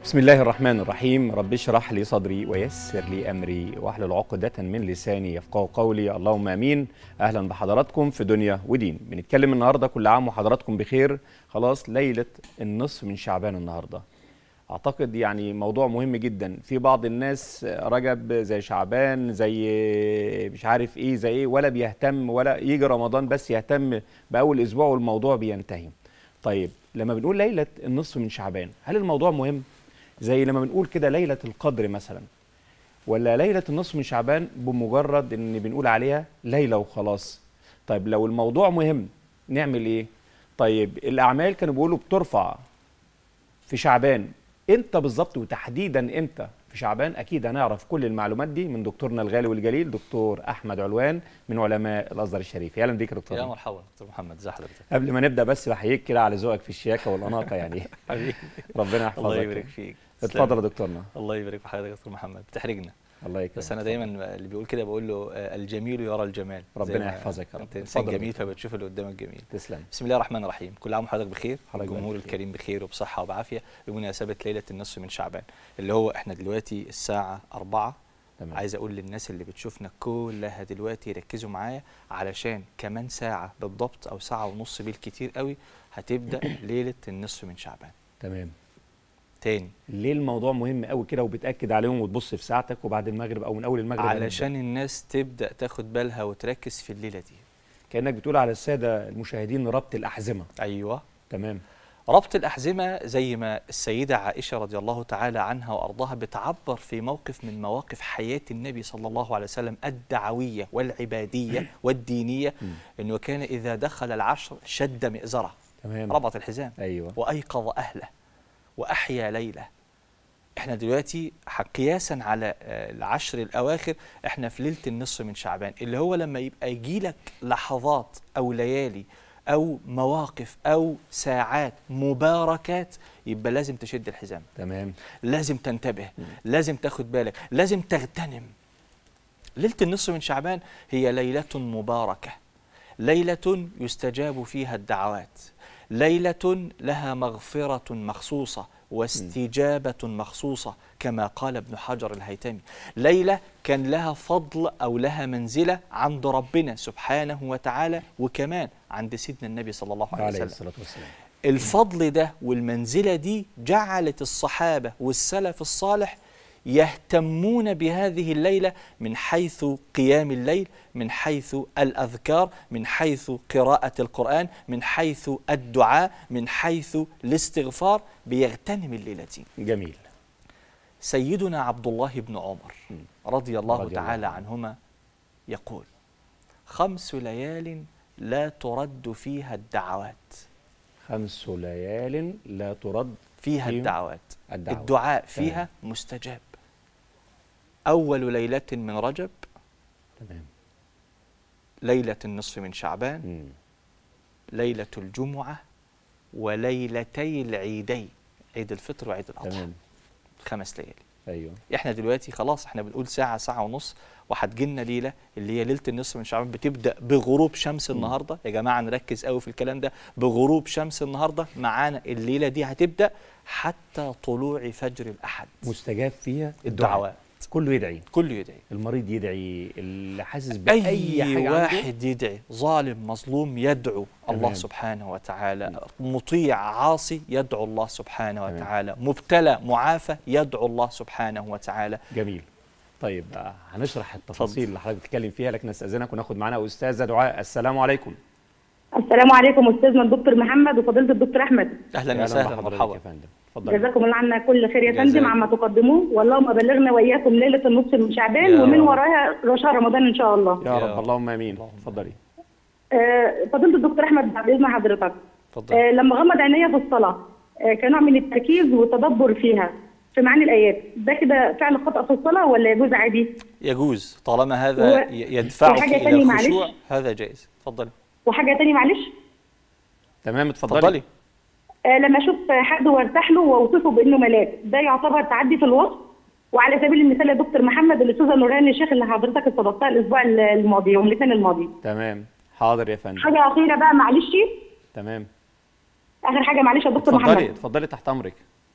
بسم الله الرحمن الرحيم رب اشرح لي صدري ويسر لي امري واحلل عقدة من لساني يفقهوا قولي اللهم امين اهلا بحضراتكم في دنيا ودين بنتكلم النهارده كل عام وحضراتكم بخير خلاص ليله النصف من شعبان النهارده اعتقد يعني موضوع مهم جدا في بعض الناس رجب زي شعبان زي مش عارف ايه زي ايه ولا بيهتم ولا يجي رمضان بس يهتم باول اسبوع والموضوع بينتهي طيب لما بنقول ليله النصف من شعبان هل الموضوع مهم زي لما بنقول كده ليله القدر مثلا ولا ليله النصف من شعبان بمجرد ان بنقول عليها ليله وخلاص طيب لو الموضوع مهم نعمل ايه طيب الاعمال كانوا بيقولوا بترفع في شعبان امتى بالظبط وتحديدا امتى في شعبان اكيد هنعرف كل المعلومات دي من دكتورنا الغالي والجليل دكتور احمد علوان من علماء الازهر الشريف اهلا بيك يا دكتور يا مرحبا دكتور محمد ازي حضرتك قبل ما نبدا بس بحييك كده على ذوقك في الشياكه والاناقه يعني حبيبي ربنا يحفظك الله يبارك فيك اتفضل يا دكتورنا الله يبارك في حضرتك يا دكتور محمد بتحرجنا الله يكرمك بس انا دايما اللي بيقول كده بقول له آه، الجميل يرى الجمال زي ربنا ما يحفظك يا رب. انت انسان اتفضل يا جميل دكتور. فبتشوف اللي قدامك جميل تسلم بسم الله الرحمن الرحيم كل عام وحضرتك بخير حضرتك الجمهور بخير. الكريم بخير وبصحه وبعافيه بمناسبه ليله النصف من شعبان اللي هو احنا دلوقتي الساعه 4 تمام عايز اقول للناس اللي بتشوفنا كلها دلوقتي ركزوا معايا علشان كمان ساعه بالضبط او ساعه ونص بالكتير قوي هتبدا ليله النصف من شعبان تمام تاني ليه الموضوع مهم قوي كده وبتاكد عليهم وتبص في ساعتك وبعد المغرب او من اول المغرب هنبدأ. علشان الناس تبدا تاخد بالها وتركز في الليله دي كانك بتقول على الساده المشاهدين ربط الاحزمه ايوه تمام ربط الأحزمة زي ما السيدة عائشة رضي الله تعالى عنها وأرضاها بتعبر في موقف من مواقف حياة النبي صلى الله عليه وسلم الدعوية والعبادية والدينية أنه كان إذا دخل العشر شد مئزره تمام ربط الحزام ايوه وأيقظ أهله وأحيا ليله احنا دلوقتي ح- قياسا على آه، العشر الأواخر احنا في ليلة النصف من شعبان اللي هو لما يبقى يجيلك لحظات أو ليالي أو مواقف أو ساعات مباركات يبقى لازم تشد الحزام تمام لازم تنتبه لازم تاخد بالك لازم تغتنم ليلة النصف من شعبان هي ليلة مباركة ليلة يستجاب فيها الدعوات ليلة لها مغفرة مخصوصة واستجابة مخصوصة كما قال ابن حجر الهيتمي ليلة كان لها فضل أو لها منزلة عند ربنا سبحانه وتعالى وكمان عند سيدنا النبي صلى الله عليه عليه وسلم الصلاه والسلام الفضل ده والمنزلة دي جعلت الصحابة والسلف الصالح يهتمون بهذه الليلة من حيث قيام الليل من حيث الأذكار من حيث قراءة القرآن من حيث الدعاء من حيث الاستغفار بيغتنم الليلة دي جميل سيدنا عبد الله بن عمر رضي الله رضي الله تعالى عنه. عنهما يقول خمس ليال لا ترد فيها الدعوات خمس ليال لا ترد فيها فيهم الدعوات الدعوة. الدعاء تمام. فيها مستجاب أول ليلة من رجب تمام ليلة النصف من شعبان مم. ليلة الجمعة وليلتي العيدين عيد الفطر وعيد الأضحى تمام خمس ليالي ايوه احنا دلوقتي خلاص احنا بنقول ساعة ساعة ونص وهتجيلنا ليلة اللي هي ليلة النصف من شعبان بتبدأ بغروب شمس النهاردة يا جماعة نركز قوي في الكلام ده بغروب شمس النهاردة معانا الليلة دي هتبدأ حتى طلوع فجر الأحد مستجاب فيها الدعاء الدعوات كله يدعي كله يدعي المريض يدعي اللي حاسس باي أي حاجه عنده واحد يدعي ظالم مظلوم يدعو الله تمام. سبحانه وتعالى مطيع عاصي يدعو الله سبحانه تمام. وتعالى مبتلى معافى يدعو الله سبحانه وتعالى جميل طيب آه، هنشرح التفاصيل اللي حضرتك بتتكلم فيها لكن استاذنك وناخد معانا استاذه دعاء السلام عليكم السلام عليكم استاذنا الدكتور محمد وفضيله الدكتور احمد أهلا وسهلا بحضرتك مرحبا يا فندم اتفضل جزاكم الله عنا كل خير يا جزاك. فندم عما تقدموه واللهم بلغنا واياكم ليله النصف من شعبان يا ومن رب. وراها شهر رمضان ان شاء الله يا يا رب رب. اللهم امين اللهم اتفضلي آه، فضيله الدكتور احمد بعد اذن حضرتك اتفضل آه، لما غمض عينيا في الصلاه آه، كنوع من التركيز والتدبر فيها في معاني الايات ده كده فعل خطا في الصلاه ولا يجوز عادي يجوز طالما هذا و- ي- يدفعك وحاجة إلى تانية معلش. الخشوع هذا جائز اتفضلي وحاجه تاني معلش تمام اتفضلي اتفضلي آه، لما اشوف حد وارتاح له واوصفه بانه ملاك ده يعتبر تعدي في الوصف وعلى سبيل المثال يا دكتور محمد الاستاذه نوران الشيخ اللي حضرتك استضفتها الاسبوع الماضي يوم الاثنين الماضي تمام حاضر يا فندم حاجه اخيره بقى معلش تمام اخر حاجه معلش يا دكتور اتفضلي محمد اتفضلي تحت امرك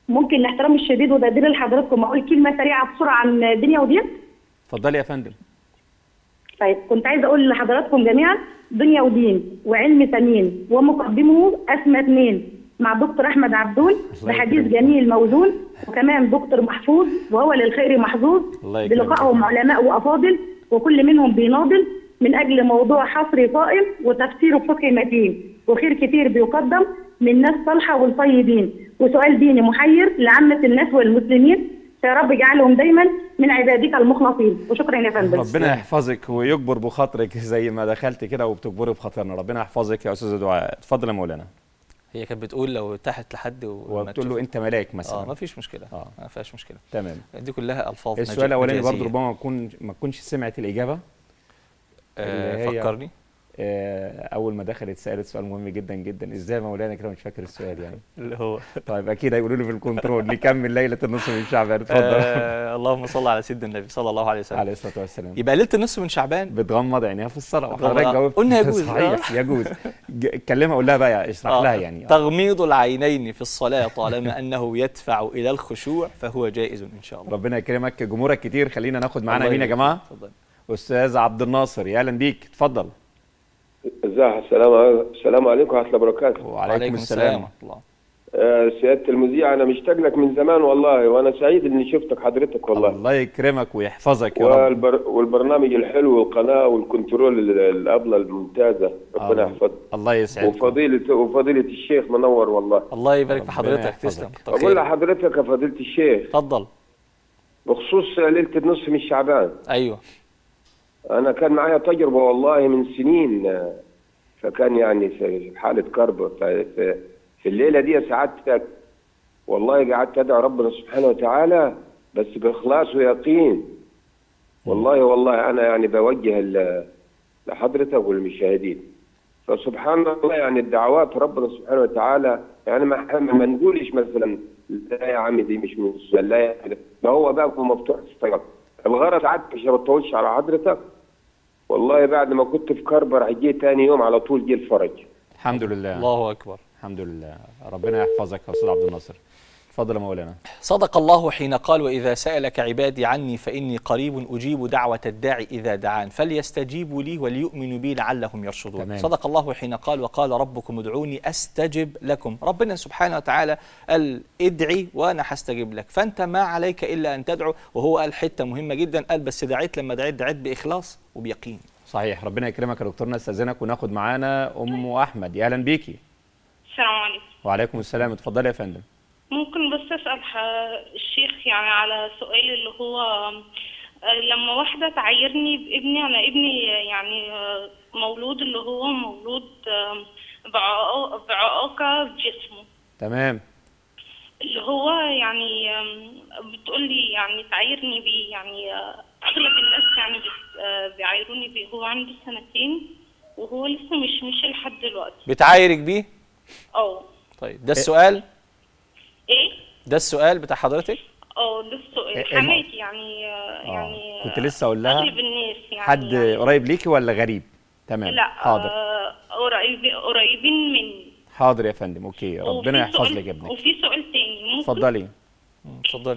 ممكن الاحترام الشديد وتقدير لحضراتكم اقول كلمه سريعه بسرعه عن دنيا ودين اتفضلي يا فندم طيب كنت عايزه اقول لحضراتكم جميعا دنيا ودين وعلم ثمين ومقدمه اسمى اثنين مع دكتور احمد عبدول الله بحديث يكرمك. جميل موزون وكمان دكتور محفوظ وهو للخير محظوظ الله يكرمك. بلقائهم علماء وافاضل وكل منهم بيناضل من اجل موضوع حصري قائم وتفسيره بفقه متين وخير كتير بيقدم من ناس صالحه والطيبين وسؤال ديني محير لعامه الناس والمسلمين فيا رب اجعلهم دايما من عبادك المخلصين وشكرا يا فندم ربنا يحفظك ويجبر بخاطرك زي ما دخلت كده وبتجبري بخاطرنا ربنا يحفظك يا استاذه دعاء اتفضل يا مولانا هي كانت بتقول لو تحت لحد وما وبتقول له تشوف- انت ملاك اه مثلا ما فيش مشكله آه. ما فيهاش مشكله تمام دي كلها الفاظ السؤال مجا- الاولاني مجازية. برضه ربما ما تكون ما تكونش سمعت الاجابه آه اللي هي- فكرني آه، اول ما دخلت سالت سؤال مهم جدا جدا ازاي يا مولانا كده مش فاكر السؤال يعني اللي هو طيب اكيد هيقولوا لي في الكنترول نكمل ليله النصف من شعبان اتفضل آه اللهم صل على سيدنا النبي صلى الله عليه وسلم عليه الصلاه والسلام يبقى ليله النصف من شعبان بتغمض عينيها في الصلاه بتغمض- وحضرتك جاوبت قلنا يجوز. صحيح يجوز ج- اتكلمها قول لها بقى اشرح آه، لها يعني تغميض العينين في الصلاه طالما انه يدفع الى الخشوع فهو جائز ان شاء الله ربنا يكرمك جمهورك كتير خلينا ناخد معانا الله مين يا يبارك جماعه فيك. اتفضل. استاذ عبد الناصر يا اهلا بيك اتفضل ازاي السلام السلام عليكم ورحمه الله وبركاته وعليكم السلام ورحمه الله آه، سياده المذيع انا مشتاق لك من زمان والله وانا سعيد اني شفتك حضرتك والله الله يكرمك ويحفظك يا رب والبر... والبرنامج الحلو والقناه والكنترول ال- الابله الممتازه ربنا الله- يحفظك الله يسعدك وفضيله وفضيله الشيخ منور والله الله يبارك في ربنا حضرتك يحفظك. تسلم كتر اقول خيرك. لحضرتك يا فضيله الشيخ اتفضل بخصوص ليله النصف من شعبان ايوه انا كان معايا تجربه والله من سنين آه، فكان يعني في حاله كرب ف- في في الليله دي سعادتك والله قعدت ادعو ربنا سبحانه وتعالى بس باخلاص ويقين والله والله انا يعني بوجه ال- لحضرتك والمشاهدين فسبحان الله يعني الدعوات ربنا سبحانه وتعالى يعني ما ما نقولش مثلا لا يا عم دي مش من السؤال، لا يا كده. ما هو باب مفتوح الصيغه الغرض قعدت مش بطولش على حضرتك والله بعد ما كنت في كربر جه تاني يوم على طول جه الفرج الحمد لله الله اكبر الحمد لله ربنا يحفظك يا استاذ عبد الناصر اتفضل يا مولانا صدق الله حين قال واذا سالك عبادي عني فاني قريب اجيب دعوه الداعي اذا دعان فليستجيبوا لي وليؤمنوا بي لعلهم يرشدون تمام. صدق الله حين قال وقال ربكم ادعوني استجب لكم ربنا سبحانه وتعالى قال ادعي وانا هستجيب لك فانت ما عليك الا ان تدعو وهو قال حته مهمه جدا قال بس دعيت لما دعيت دعيت باخلاص وبيقين صحيح ربنا يكرمك يا دكتورنا استاذنك وناخد معانا ام احمد يا اهلا بيكي السلام عليكم وعليكم السلام اتفضلي يا فندم ممكن بس أسأل ح- الشيخ يعني على سؤال اللي هو آه، لما واحدة تعايرني بابني أنا ابني يعني آه، مولود اللي هو مولود آه، بعائق- بإعاقة في جسمه تمام اللي هو يعني آم، بتقولي يعني تعايرني بيه يعني آه، أغلب الناس يعني بت- آه، بيعايروني بيه هو عنده سنتين وهو لسه مش مش لحد دلوقتي بتعايرك بيه اه طيب ده السؤال ايه ده السؤال بتاع حضرتك اه ده السؤال إيه- حماتي يعني آه، آه، يعني كنت لسه أقول لها اغلب الناس يعني حد يعني قريب ليكي ولا غريب تمام لا حاضر آه، قريب قريبين مني حاضر يا فندم اوكي ربنا وفي يحفظ سؤال- لك ابنك وفي سؤال تاني ممكن اتفضلي مم، اتفضلي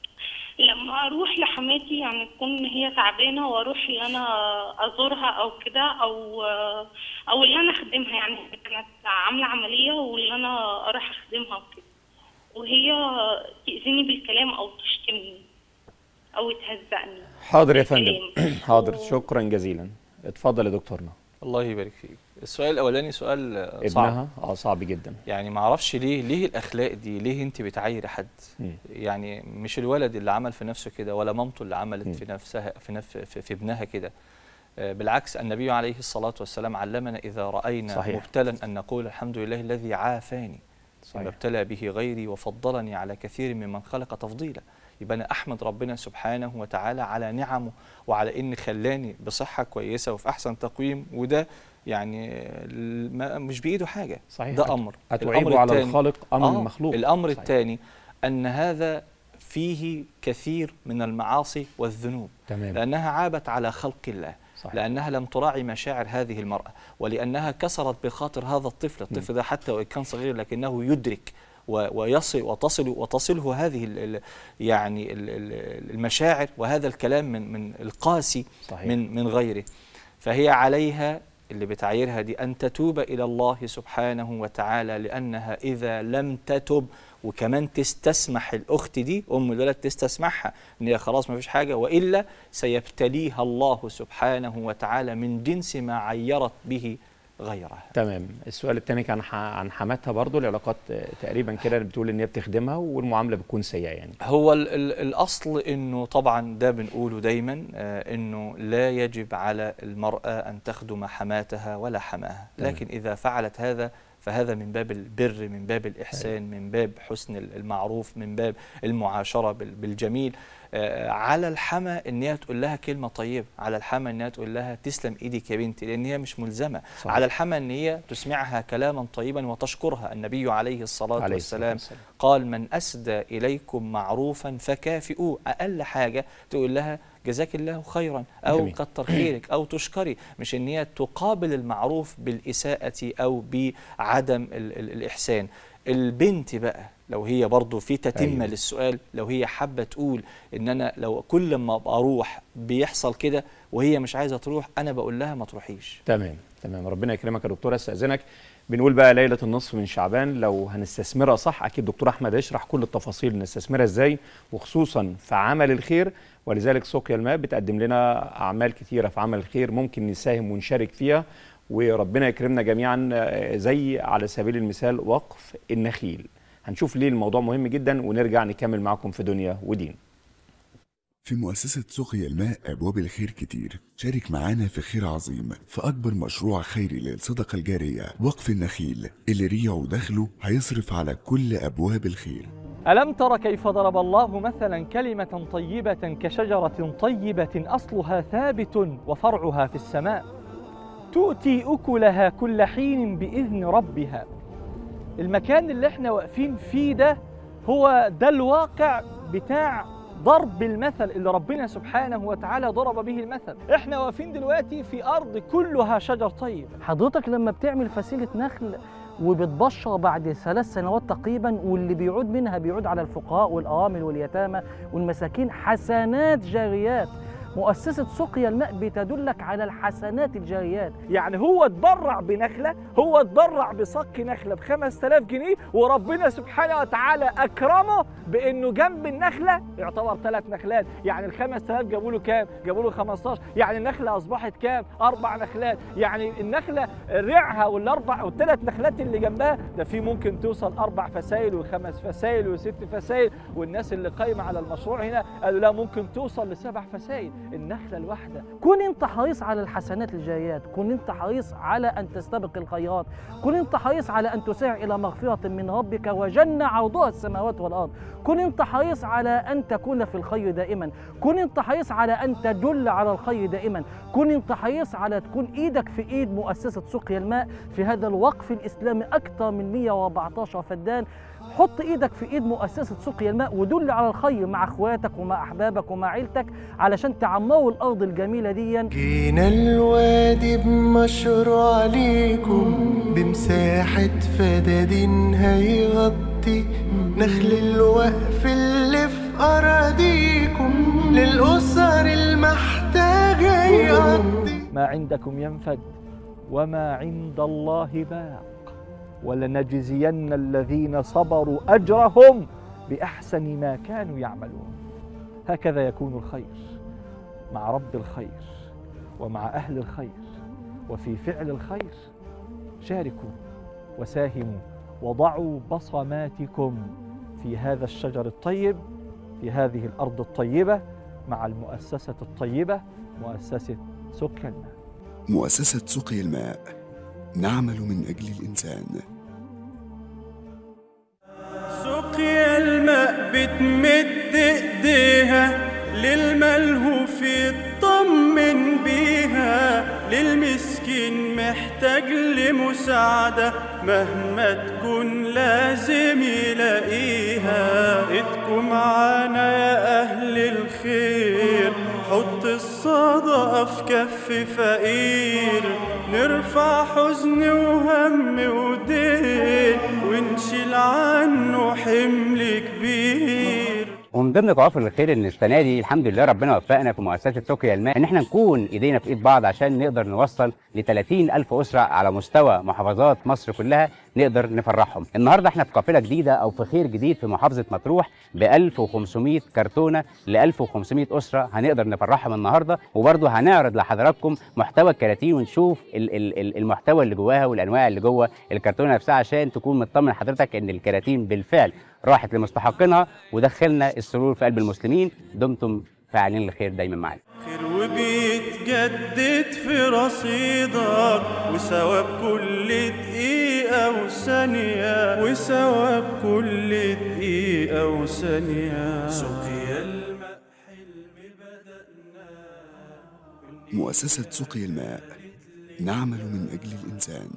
لما اروح لحماتي يعني تكون هي تعبانه واروح ان انا ازورها او كده او آه، او اللي انا اخدمها يعني كانت عامله عمليه واللي انا اروح اخدمها وكده وهي تاذيني بالكلام او تشتمني او تهزقني حاضر يا فندم بالكلام. حاضر شكرا جزيلا اتفضل يا دكتورنا الله يبارك فيك السؤال الاولاني سؤال آه، صعب ابنها اه صعب جدا يعني ما اعرفش ليه ليه الاخلاق دي ليه انت بتعايري حد مم. يعني مش الولد اللي عمل في نفسه كده ولا مامته اللي عملت في نفسها في نف في, في ابنها كده آه، بالعكس النبي عليه الصلاة والسلام علمنا إذا رأينا صحيح. مبتلا أن نقول الحمد لله الذي عافاني صحيح. ما ابتلى به غيري وفضلني على كثير ممن خلق تفضيلا يبقى أنا أحمد ربنا سبحانه وتعالى على نعمه وعلى إن خلاني بصحة كويسة وفي أحسن تقويم وده يعني آه، ما- مش بإيده حاجة صحيح. ده أمر أتعيب الأمر على التاني- الخالق أمر آه المخلوق الأمر صحيح. الثاني أن هذا فيه كثير من المعاصي والذنوب تمام لأنها عابت على خلق الله صحيح. لأنها لم تراعي مشاعر هذه المرأة ولأنها كسرت بخاطر هذا الطفل الطفل ده حتى وإن كان صغير لكنه يدرك و- ويصل وتصل وتصله هذه ال ال يعني ال ال المشاعر وهذا الكلام من من القاسي صحيح. من من غيره فهي عليها اللي بتعيرها دي أن تتوب إلى الله سبحانه وتعالى لأنها إذا لم تتب وكمان تستسمح الأخت دي أم الولد تستسمحها إن هي خلاص ما فيش حاجة وإلا سيبتليها الله سبحانه وتعالى من جنس ما عيرت به غيرها تمام السؤال الثاني كان ح- عن حماتها برضو العلاقات آه، تقريبا كده بتقول ان هي بتخدمها والمعامله بتكون سيئه يعني هو ال ال الأصل أنه طبعا ده بنقوله دايما آه أنه لا يجب على المرأة أن تخدم حماتها ولا حماها تمام. لكن إذا فعلت هذا فهذا من باب البر من باب الإحسان من باب حسن ال- المعروف من باب المعاشرة بال- بالجميل آه على الحما ان هي تقول لها كلمه طيبه على الحما ان هي تقول لها تسلم ايدك يا بنتي لان هي مش ملزمه صحيح. على الحما ان هي تسمعها كلاما طيبا وتشكرها النبي عليه الصلاه عليه الصلاة والسلام والسلام. قال من أسدى إليكم معروفا فكافئوه أقل حاجة تقول لها جزاك الله خيرا أو جميل. كتر خيرك أو تشكري مش إن هي تقابل المعروف بالإساءة أو بعدم ال ال الإحسان البنت بقى لو هي برضو في تتمة أيوة. للسؤال لو هي حابة تقول إن أنا لو كل ما أبقى أروح بيحصل كده وهي مش عايزة تروح أنا بقول لها ما تروحيش تمام تمام ربنا يكرمك يا دكتور استاذنك بنقول بقى ليله النصف من شعبان لو هنستثمرها صح اكيد دكتور احمد هيشرح كل التفاصيل نستثمرها ازاي وخصوصا في عمل الخير ولذلك سقيا الماء بتقدم لنا اعمال كتيره في عمل الخير ممكن نساهم ونشارك فيها وربنا يكرمنا جميعا آه، زي على سبيل المثال وقف النخيل هنشوف ليه الموضوع مهم جدا ونرجع نكمل معاكم في دنيا ودين في مؤسسة سقيا الماء أبواب الخير كتير شارك معانا في خير عظيم في أكبر مشروع خيري للصدقة الجارية وقف النخيل اللي ريعه دخله هيصرف على كل أبواب الخير ألم تر كيف ضرب الله مثلا كلمة طيبة كشجرة طيبة أصلها ثابت وفرعها في السماء تؤتي أكلها كل حين بإذن ربها المكان اللي احنا واقفين فيه ده هو ده الواقع بتاع ضرب المثل اللي ربنا سبحانه وتعالى ضرب به المثل احنا واقفين دلوقتي في أرض كلها شجر طيب حضرتك لما بتعمل فسيلة نخل وبتبشر بعد ثلاث سنوات تقريبا واللي بيعود منها بيعود على الفقراء والأرامل واليتامى والمساكين حسنات جاريات مؤسسة سقيا الماء بتدلك على الحسنات الجاريات يعني هو اتبرع بنخله هو اتبرع بصك نخله ب 5000 جنيه وربنا سبحانه وتعالى اكرمه بانه جنب النخله يعتبر ثلاث نخلات يعني ال 5000 جابوا له كام؟ جابوا له 15 يعني النخله اصبحت كام؟ اربع نخلات يعني النخله ريعها والاربع والثلاث نخلات اللي جنبها ده في ممكن توصل اربع فسائل وخمس فسائل وست فسائل والناس اللي قايمه على المشروع هنا قالوا لا ممكن توصل لسبع فسائل النخله الواحده كن انت حريص على الحسنات الجاريات كن انت حريص على ان تستبق الخيرات كن انت حريص على ان تسارع الى مغفرة من ربك وجنة عرضها السماوات والارض كن انت حريص على ان تكون في الخير دائما كن انت حريص على ان تدل على الخير دائما كن انت حريص على تكون ايدك في ايد مؤسسة سقيا الماء في هذا الوقف الاسلامي اكثر من 114 فدان حط ايدك في ايد مؤسسه سقيا الماء ودل على الخير مع اخواتك ومع احبابك ومع عيلتك علشان تعمروا الارض الجميله دي جينا الوادي بمشروع ليكم بمساحة فدادين هيغطي نخل الوقف اللي في أراضيكم للأسر المحتاجة يقضي ما عندكم ينفد وما عند الله باق ولنجزين الذين صبروا اجرهم باحسن ما كانوا يعملون هكذا يكون الخير مع رب الخير ومع اهل الخير وفي فعل الخير شاركوا وساهموا وضعوا بصماتكم في هذا الشجر الطيب في هذه الارض الطيبه مع المؤسسه الطيبه مؤسسه سكن الماء مؤسسة سقي الماء نعمل من أجل الإنسان سقيا الماء بتمد ايديها للملهوف يطمن بيها للمسكين محتاج لمساعدة مهما تكون لازم يلاقيها ايدكم معانا يا أهل الخير حط الصدقة في كف فقير نرفع حزن وهم ودين ونشيل عنه كبير ومن ضمن قوافل الخير ان السنه دي الحمد لله ربنا وفقنا في مؤسسه سقيا الماء ان احنا نكون ايدينا في ايد بعض عشان نقدر نوصل ل 30 الف اسره على مستوى محافظات مصر كلها نقدر نفرحهم. النهارده احنا في قافله جديده او في خير جديد في محافظه مطروح ب 1500 كرتونه ل 1500 اسره هنقدر نفرحهم النهارده وبرضه هنعرض لحضراتكم محتوى الكراتين ونشوف ال- ال- ال- المحتوى اللي جواها والانواع اللي جوه الكرتونه نفسها عشان تكون مطمن حضرتك ان الكراتين بالفعل راحت لمستحقينها ودخلنا السرور في قلب المسلمين دمتم فاعلين الخير دايما معانا خير وبيتجدد في رصيدك وثواب كل دقيقة وثانية وثواب كل دقيقة وثانية سقيا الماء مؤسسة سقي الماء نعمل من أجل الإنسان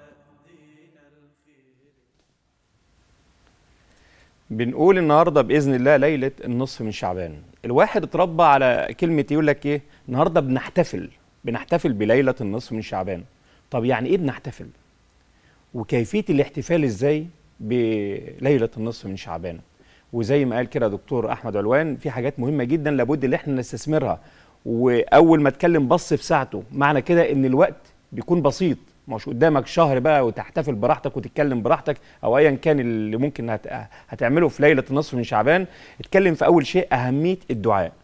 بنقول النهارده باذن الله ليله النصف من شعبان الواحد اتربى على كلمه يقول لك ايه النهارده بنحتفل بنحتفل بليله النصف من شعبان طب يعني ايه بنحتفل وكيفيه الاحتفال ازاي بليله النصف من شعبان وزي ما قال كده دكتور احمد علوان في حاجات مهمه جدا لابد ان احنا نستثمرها واول ما اتكلم بص في ساعته معنى كده ان الوقت بيكون بسيط مش قدامك شهر بقى وتحتفل براحتك وتتكلم براحتك او ايا كان اللي ممكن هت... هتعمله في ليله النصف من شعبان اتكلم في اول شيء اهميه الدعاء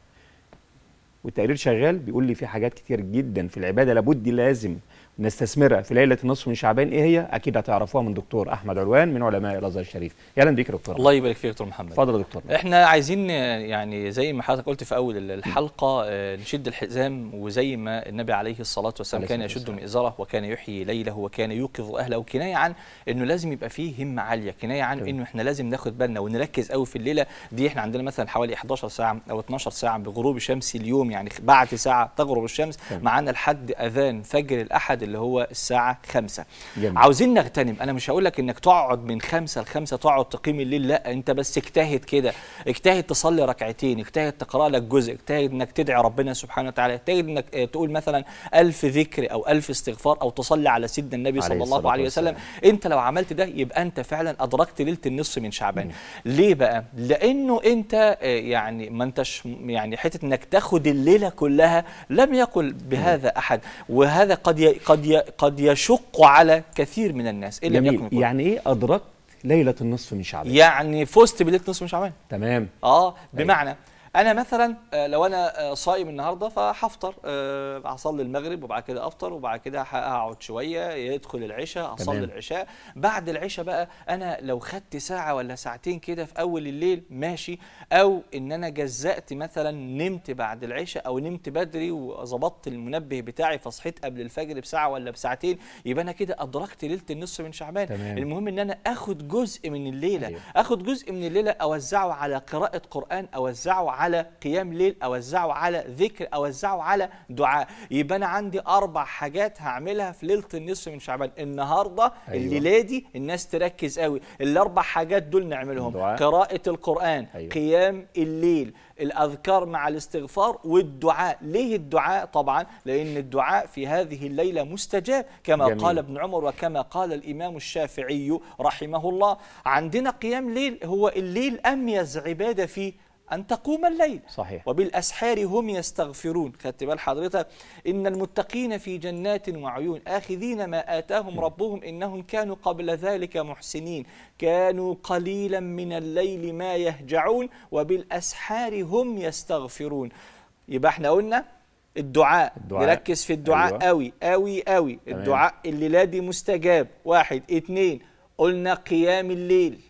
والتقرير شغال بيقول لي في حاجات كتير جدا في العباده لابد لازم نستثمرها في ليله النصف من شعبان ايه هي اكيد هتعرفوها من دكتور احمد علوان من علماء الازهر الشريف اهلا بيك يا دكتور الله يبارك فيك يا دكتور محمد اتفضل يا دكتور احنا عايزين آه، يعني زي ما حضرتك قلت في اول الحلقه آه، نشد الحزام وزي ما النبي عليه الصلاه والسلام عليه كان الصلاة يشد مئزره وكان يحيي ليله وكان يوقظ اهله كنايه عن انه لازم يبقى فيه همه عاليه كنايه عن انه احنا لازم ناخد بالنا ونركز قوي في الليله دي احنا عندنا مثلا حوالي 11 ساعه او 12 ساعه بغروب شمس اليوم يعني بعد ساعه تغرب الشمس تمام. معانا لحد اذان فجر الاحد اللي هو الساعه 5 جميل. عاوزين نغتنم انا مش هقول لك انك تقعد من خمسة لخمسة تقعد تقيم الليل لا انت بس اجتهد كده اجتهد تصلي ركعتين اجتهد تقرا لك جزء اجتهد انك تدعي ربنا سبحانه وتعالى اجتهد انك آه، تقول مثلا ألف ذكر او ألف استغفار او تصلي على سيدنا النبي عليه صلى الله الصلاة عليه وسلم والسلام. انت لو عملت ده يبقى انت فعلا ادركت ليله النصف من شعبان ليه بقى لانه انت آه، يعني ما انتش يعني حته انك تاخد الليله كلها لم يقل بهذا احد وهذا قد ي قد ي قد يشق على كثير من الناس إن لم يكن جميل يقول. يعني ايه ادركت ليله النصف من شعبان يعني فزت بليله نصف من شعبان تمام اه بمعنى انا مثلا آه، لو انا آه، صايم النهارده فهفطر آه، هصلي المغرب وبعد كده افطر وبعد كده هقعد شويه يدخل العشاء اصلي تمام. العشاء بعد العشاء بقى انا لو خدت ساعه ولا ساعتين كده في اول الليل ماشي او ان انا جزأت مثلا نمت بعد العشاء او نمت بدري وظبطت المنبه بتاعي فصحيت قبل الفجر بساعه ولا بساعتين يبقى انا كده ادركت ليله النصف من شعبان تمام. المهم ان انا اخد جزء من الليله أيوه. اخد جزء من الليله اوزعه على قراءه قران اوزعه على قيام ليل اوزعه على ذكر اوزعه على دعاء يبقى انا عندي اربع حاجات هعملها في ليله النصف من شعبان النهارده أيوه. الليله دي الناس تركز قوي الاربع حاجات دول نعملهم دعاء. قراءه القران أيوه. قيام الليل الاذكار مع الاستغفار والدعاء ليه الدعاء طبعا لان الدعاء في هذه الليله مستجاب كما جميل. قال ابن عمر وكما قال الامام الشافعي رحمه الله عندنا قيام ليل هو الليل اميز عباده فيه أن تقوم الليل صحيح. وبالأسحار هم يستغفرون خدت بال حضرتك إن المتقين في جنات وعيون آخذين ما آتاهم ربهم إنهم كانوا قبل ذلك محسنين كانوا قليلا من الليل ما يهجعون وبالأسحار هم يستغفرون يبقى احنا قلنا الدعاء, الدعاء. نركز في الدعاء أيوة. قوي قوي قوي تمام. الدعاء الليلة دي مستجاب واحد اتنين قلنا قيام الليل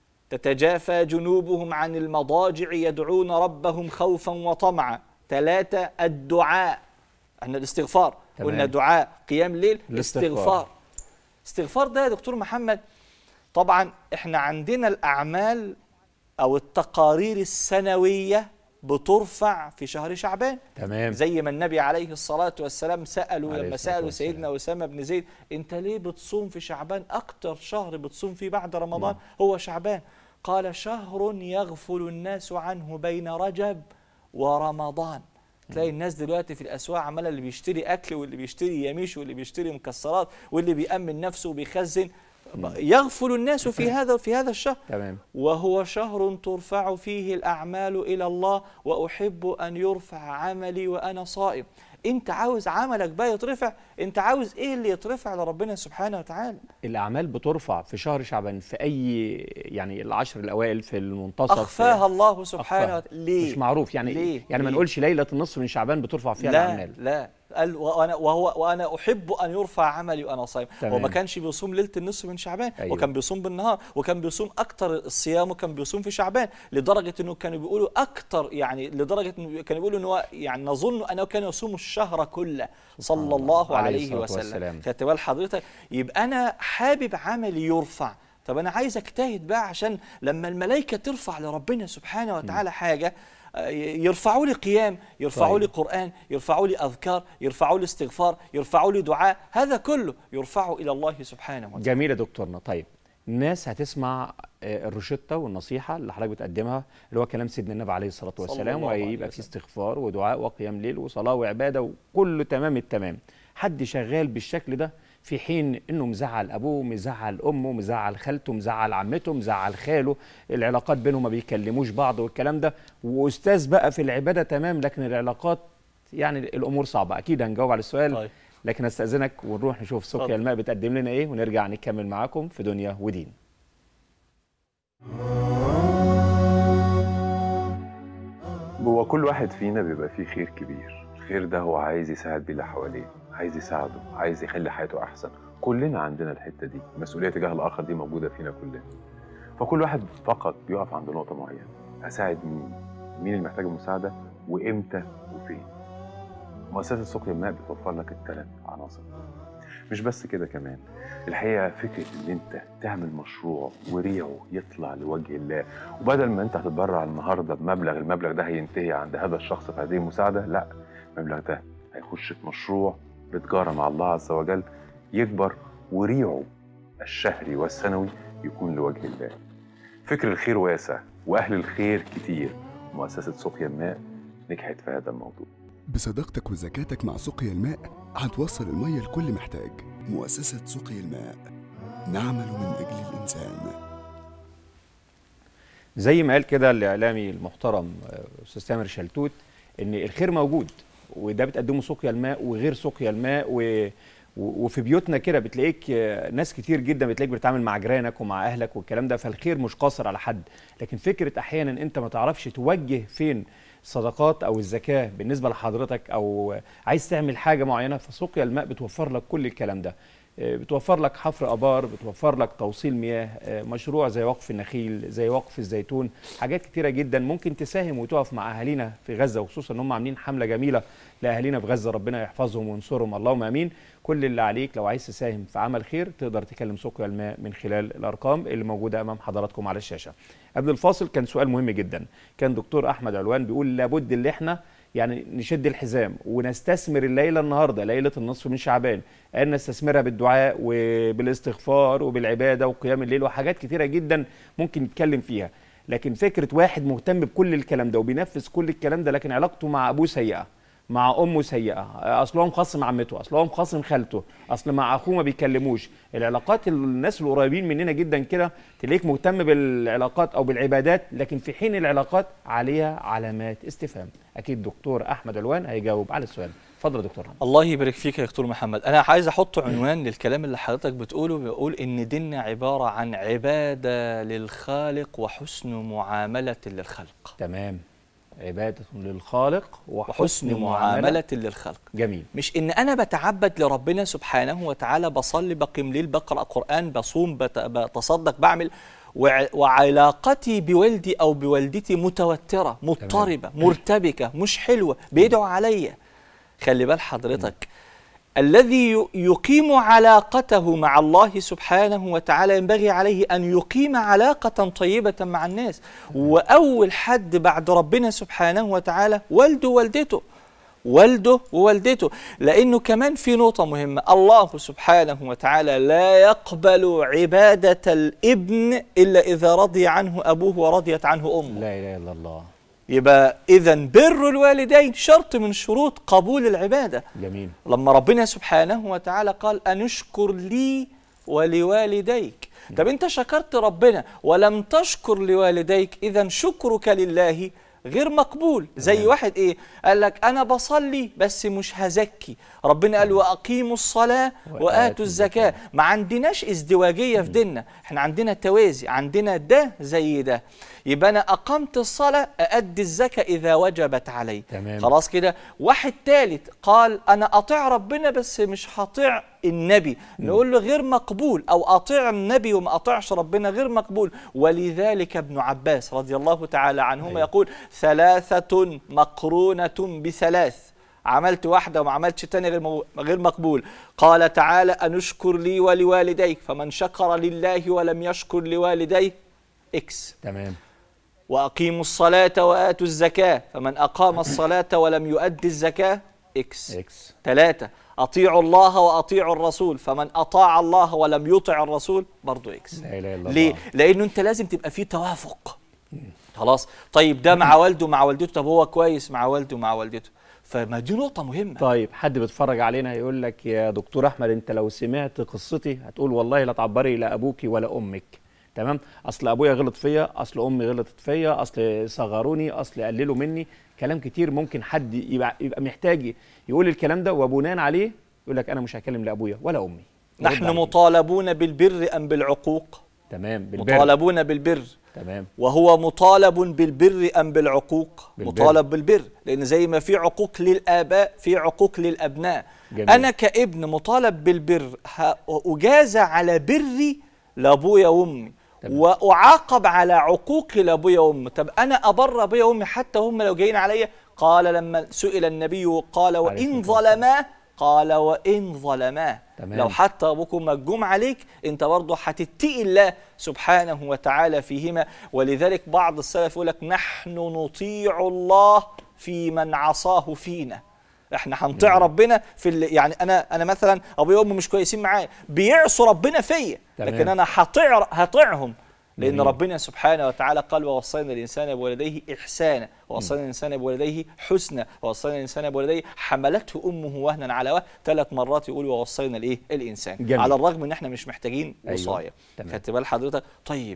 تتجافى جنوبهم عن المضاجع يدعون ربهم خوفا وطمعا ثلاثة الدعاء احنا الاستغفار تمام. قلنا دعاء قيام ليل الاستغفار. استغفار استغفار ده يا دكتور محمد طبعا احنا عندنا الأعمال أو التقارير السنوية بترفع في شهر شعبان تمام زي ما النبي عليه الصلاة والسلام سألوا عليه لما الصلاة سألوا والسلام. سيدنا أسامة بن زيد أنت ليه بتصوم في شعبان أكتر شهر بتصوم فيه بعد رمضان هو شعبان قال شهر يغفل الناس عنه بين رجب ورمضان تلاقي الناس دلوقتي في الاسواق عماله اللي بيشتري اكل واللي بيشتري يميش واللي بيشتري مكسرات واللي بيامن نفسه وبيخزن يغفل الناس في هذا في هذا الشهر تمام وهو شهر ترفع فيه الأعمال إلى الله وأحب أن يرفع عملي وأنا صائم أنت عاوز عملك بقى يترفع أنت عاوز إيه اللي يترفع لربنا سبحانه وتعالى الاعمال بترفع في شهر شعبان في اي يعني العشر الاوائل في المنتصف أخفاها الله سبحانه أخفاها. وتعالى ليه مش معروف يعني ليه؟ يعني ما ليه؟ نقولش ليله النصف من شعبان بترفع فيها لا الاعمال لا قال وانا وهو وانا احب ان يرفع عملي وانا صايم تمام. هو ما كانش بيصوم ليله النصف من شعبان أيوة. وكان بيصوم بالنهار وكان بيصوم اكتر الصيام وكان بيصوم في شعبان لدرجه انه كانوا بيقولوا اكتر يعني لدرجه انه كانوا بيقولوا ان هو يعني نظن انه كان يصوم الشهر كله صلى الله عليه عليه الصلاة وسلم والسلام. خدت بال حضرتك يبقى انا حابب عملي يرفع طب انا عايز اجتهد بقى عشان لما الملائكه ترفع لربنا سبحانه وتعالى حاجه آه، يرفعوا لي قيام يرفعوا طيب. لي قرآن يرفعوا لي أذكار يرفعوا لي استغفار يرفعوا لي دعاء هذا كله يرفعه إلى الله سبحانه وتعالى جميل يا دكتورنا طيب الناس هتسمع آه، الروشته والنصيحه اللي حضرتك بتقدمها اللي هو كلام سيدنا النبي عليه الصلاه والسلام الله عليه ويبقى في وسلم. استغفار ودعاء وقيام ليل وصلاه وعباده وكله تمام التمام حد شغال بالشكل ده في حين انه مزعل ابوه مزعل امه مزعل خالته مزعل عمته مزعل خاله العلاقات بينهم ما بيكلموش بعض والكلام ده واستاذ بقى في العباده تمام لكن العلاقات يعني الامور صعبه اكيد هنجاوب على السؤال طيب. لكن استاذنك ونروح نشوف سقيا اتفضل. الماء بتقدم لنا ايه ونرجع نكمل معاكم في دنيا ودين جوه كل واحد فينا بيبقى فيه خير كبير الخير ده هو عايز يساعد بيه اللي حواليه عايز يساعده عايز يخلي حياته احسن كلنا عندنا الحته دي المسؤوليه تجاه الاخر دي موجوده فينا كلنا فكل واحد فقط بيقف عند نقطه معينه اساعد مين مين اللي محتاج المساعده وامتى وفين مؤسسه سقيا الماء بتوفر لك الثلاث عناصر مش بس كده كمان الحقيقه فكره ان انت تعمل مشروع وريعه يطلع لوجه الله وبدل ما انت هتتبرع النهارده بمبلغ المبلغ ده هينتهي عند هذا الشخص في هذه المساعده لا المبلغ ده هيخش في مشروع بتجاره مع الله عز وجل يكبر وريعه الشهري والسنوي يكون لوجه الله فكر الخير واسع واهل الخير كتير مؤسسه سقيا الماء نجحت في هذا الموضوع بصداقتك وذكاتك مع سقيا الماء هتوصل المية لكل محتاج مؤسسة سقيا الماء نعمل من أجل الإنسان زي ما قال كده الاعلامي المحترم آه، استاذ تامر شلتوت ان الخير موجود وده بتقدمه سقيا الماء وغير سقيا الماء و و- وفي بيوتنا كده بتلاقيك آه، ناس كتير جدا بتلاقيك بتتعامل مع جيرانك ومع اهلك والكلام ده فالخير مش قاصر على حد لكن فكره احيانا انت ما تعرفش توجه فين الصدقات او الزكاه بالنسبه لحضرتك او عايز تعمل حاجه معينه فسقيا الماء بتوفر لك كل الكلام ده آه، بتوفر لك حفر ابار بتوفر لك توصيل مياه آه، مشروع زي وقف النخيل زي وقف الزيتون حاجات كتيره جدا ممكن تساهم وتقف مع اهالينا في غزه وخصوصا ان هم عاملين حمله جميله لاهالينا في غزه ربنا يحفظهم وينصرهم اللهم امين كل اللي عليك لو عايز تساهم في عمل خير تقدر تكلم سقيا الماء من خلال الارقام اللي موجوده امام حضراتكم على الشاشه قبل الفاصل كان سؤال مهم جدا كان دكتور احمد علوان بيقول لابد ان احنا يعني نشد الحزام ونستثمر الليله النهارده ليله النصف من شعبان ان نستثمرها بالدعاء وبالاستغفار وبالعباده وقيام الليل وحاجات كتيره جدا ممكن نتكلم فيها لكن فكره واحد مهتم بكل الكلام ده وبينفذ كل الكلام ده لكن علاقته مع ابوه سيئه مع امه سيئه اصل هو مخاصم عمته اصل هو مخاصم خالته اصل مع اخوه ما بيكلموش العلاقات الناس القريبين مننا جدا كده تلاقيك مهتم بالعلاقات او بالعبادات لكن في حين العلاقات عليها علامات استفهام اكيد دكتور احمد علوان هيجاوب على السؤال اتفضل يا دكتور الله يبارك فيك يا دكتور محمد انا عايز احط عنوان للكلام اللي حضرتك بتقوله بيقول ان ديننا عباره عن عباده للخالق وحسن معامله للخلق تمام عباده للخالق وحسن معامله للخلق جميل مش ان انا بتعبد لربنا سبحانه وتعالى بصلي بقيم ليل بقرا قران بصوم بت- بتصدق بعمل وع- وعلاقتي بوالدي او بوالدتي متوتره مضطربه مرتبكه مش حلوه بيدعوا عليا خلي بال حضرتك الذي ي- يقيم علاقته مع الله سبحانه وتعالى ينبغي عليه ان يقيم علاقه طيبه مع الناس واول حد بعد ربنا سبحانه وتعالى والده ووالدته والده ووالدته لانه كمان في نقطه مهمه الله سبحانه وتعالى لا يقبل عباده الابن الا اذا رضي عنه ابوه ورضيت عنه امه لا اله الا الله يبقى اذا بر الوالدين شرط من شروط قبول العباده جميل لما ربنا سبحانه وتعالى قال أن اشكر لي ولوالديك طب انت شكرت ربنا ولم تشكر لوالديك اذا شكرك لله غير مقبول زي واحد ايه قال لك انا بصلي بس مش هزكي ربنا قال واقيموا الصلاه واتوا الزكاه ما عندناش ازدواجيه في ديننا احنا عندنا توازي عندنا ده زي ده يبقى انا اقمت الصلاه اادي الزكاه اذا وجبت علي تمام. خلاص كده واحد ثالث قال انا اطيع ربنا بس مش هطيع النبي نقول له غير مقبول او اطيع النبي وما اطيعش ربنا غير مقبول ولذلك ابن عباس رضي الله تعالى عنهما يقول ثلاثه مقرونه بثلاث عملت واحدة وما عملتش تاني غير مو- غير مقبول قال تعالى أنشكر لي ولوالديك فمن شكر لله ولم يشكر لوالديه إكس تمام وأقيموا الصلاة وآتوا الزكاة فمن أقام الصلاة ولم يؤدي الزكاة إكس إكس ثلاثة أطيعوا الله وأطيعوا الرسول فمن أطاع الله ولم يطع الرسول برضو إكس لا اله الا ليه؟ الله لأنه أنت لازم تبقى فيه توافق خلاص طيب ده مع والده مع والدته طب هو كويس مع والده ومع والدته فما دي نقطة مهمة طيب حد بيتفرج علينا يقول لك يا دكتور احمد انت لو سمعت قصتي هتقول والله لا تعبري لا ابوك ولا امك تمام اصل ابويا غلط فيا اصل امي غلطت فيا اصل صغروني اصل قللوا مني كلام كتير ممكن حد يبقى, يبقى محتاج يقول الكلام ده وبناء عليه يقول لك انا مش هكلم لا ابويا ولا امي نحن رد عليه. مطالبون بالبر أم بالعقوق تمام بالبر مطالبون بالبر تمام وهو مطالب بالبر ام بالعقوق بالبر. مطالب بالبر لان زي ما في عقوق للاباء في عقوق للابناء جميل. انا كابن مطالب بالبر ه- اجازى على بري لابويا وامي واعاقب على عقوقي لابويا وامي طب انا ابر ابويا وامي حتى هم لو جايين عليا قال لما سئل النبي قال وان ظلما قال وان ظلما تمام. لو حتى ابوك وامك جم عليك انت برضه هتتقي الله سبحانه وتعالى فيهما ولذلك بعض السلف يقول لك نحن نطيع الله في من عصاه فينا احنا هنطيع ربنا في ال... يعني انا انا مثلا ابويا وامي مش كويسين معايا بيعصوا ربنا فيا تمام. لكن انا هطيع هطيعهم لان جميل. ربنا سبحانه وتعالى قال ووصينا الانسان بولديه احسانا ووصينا الانسان بولديه حسنا ووصينا الانسان بولديه حملته امه وهنا على وهن ثلاث مرات يقول ووصينا الايه الانسان جميل. على الرغم ان احنا مش محتاجين أيوة. وصايا تمام. خدت بال حضرتك طيب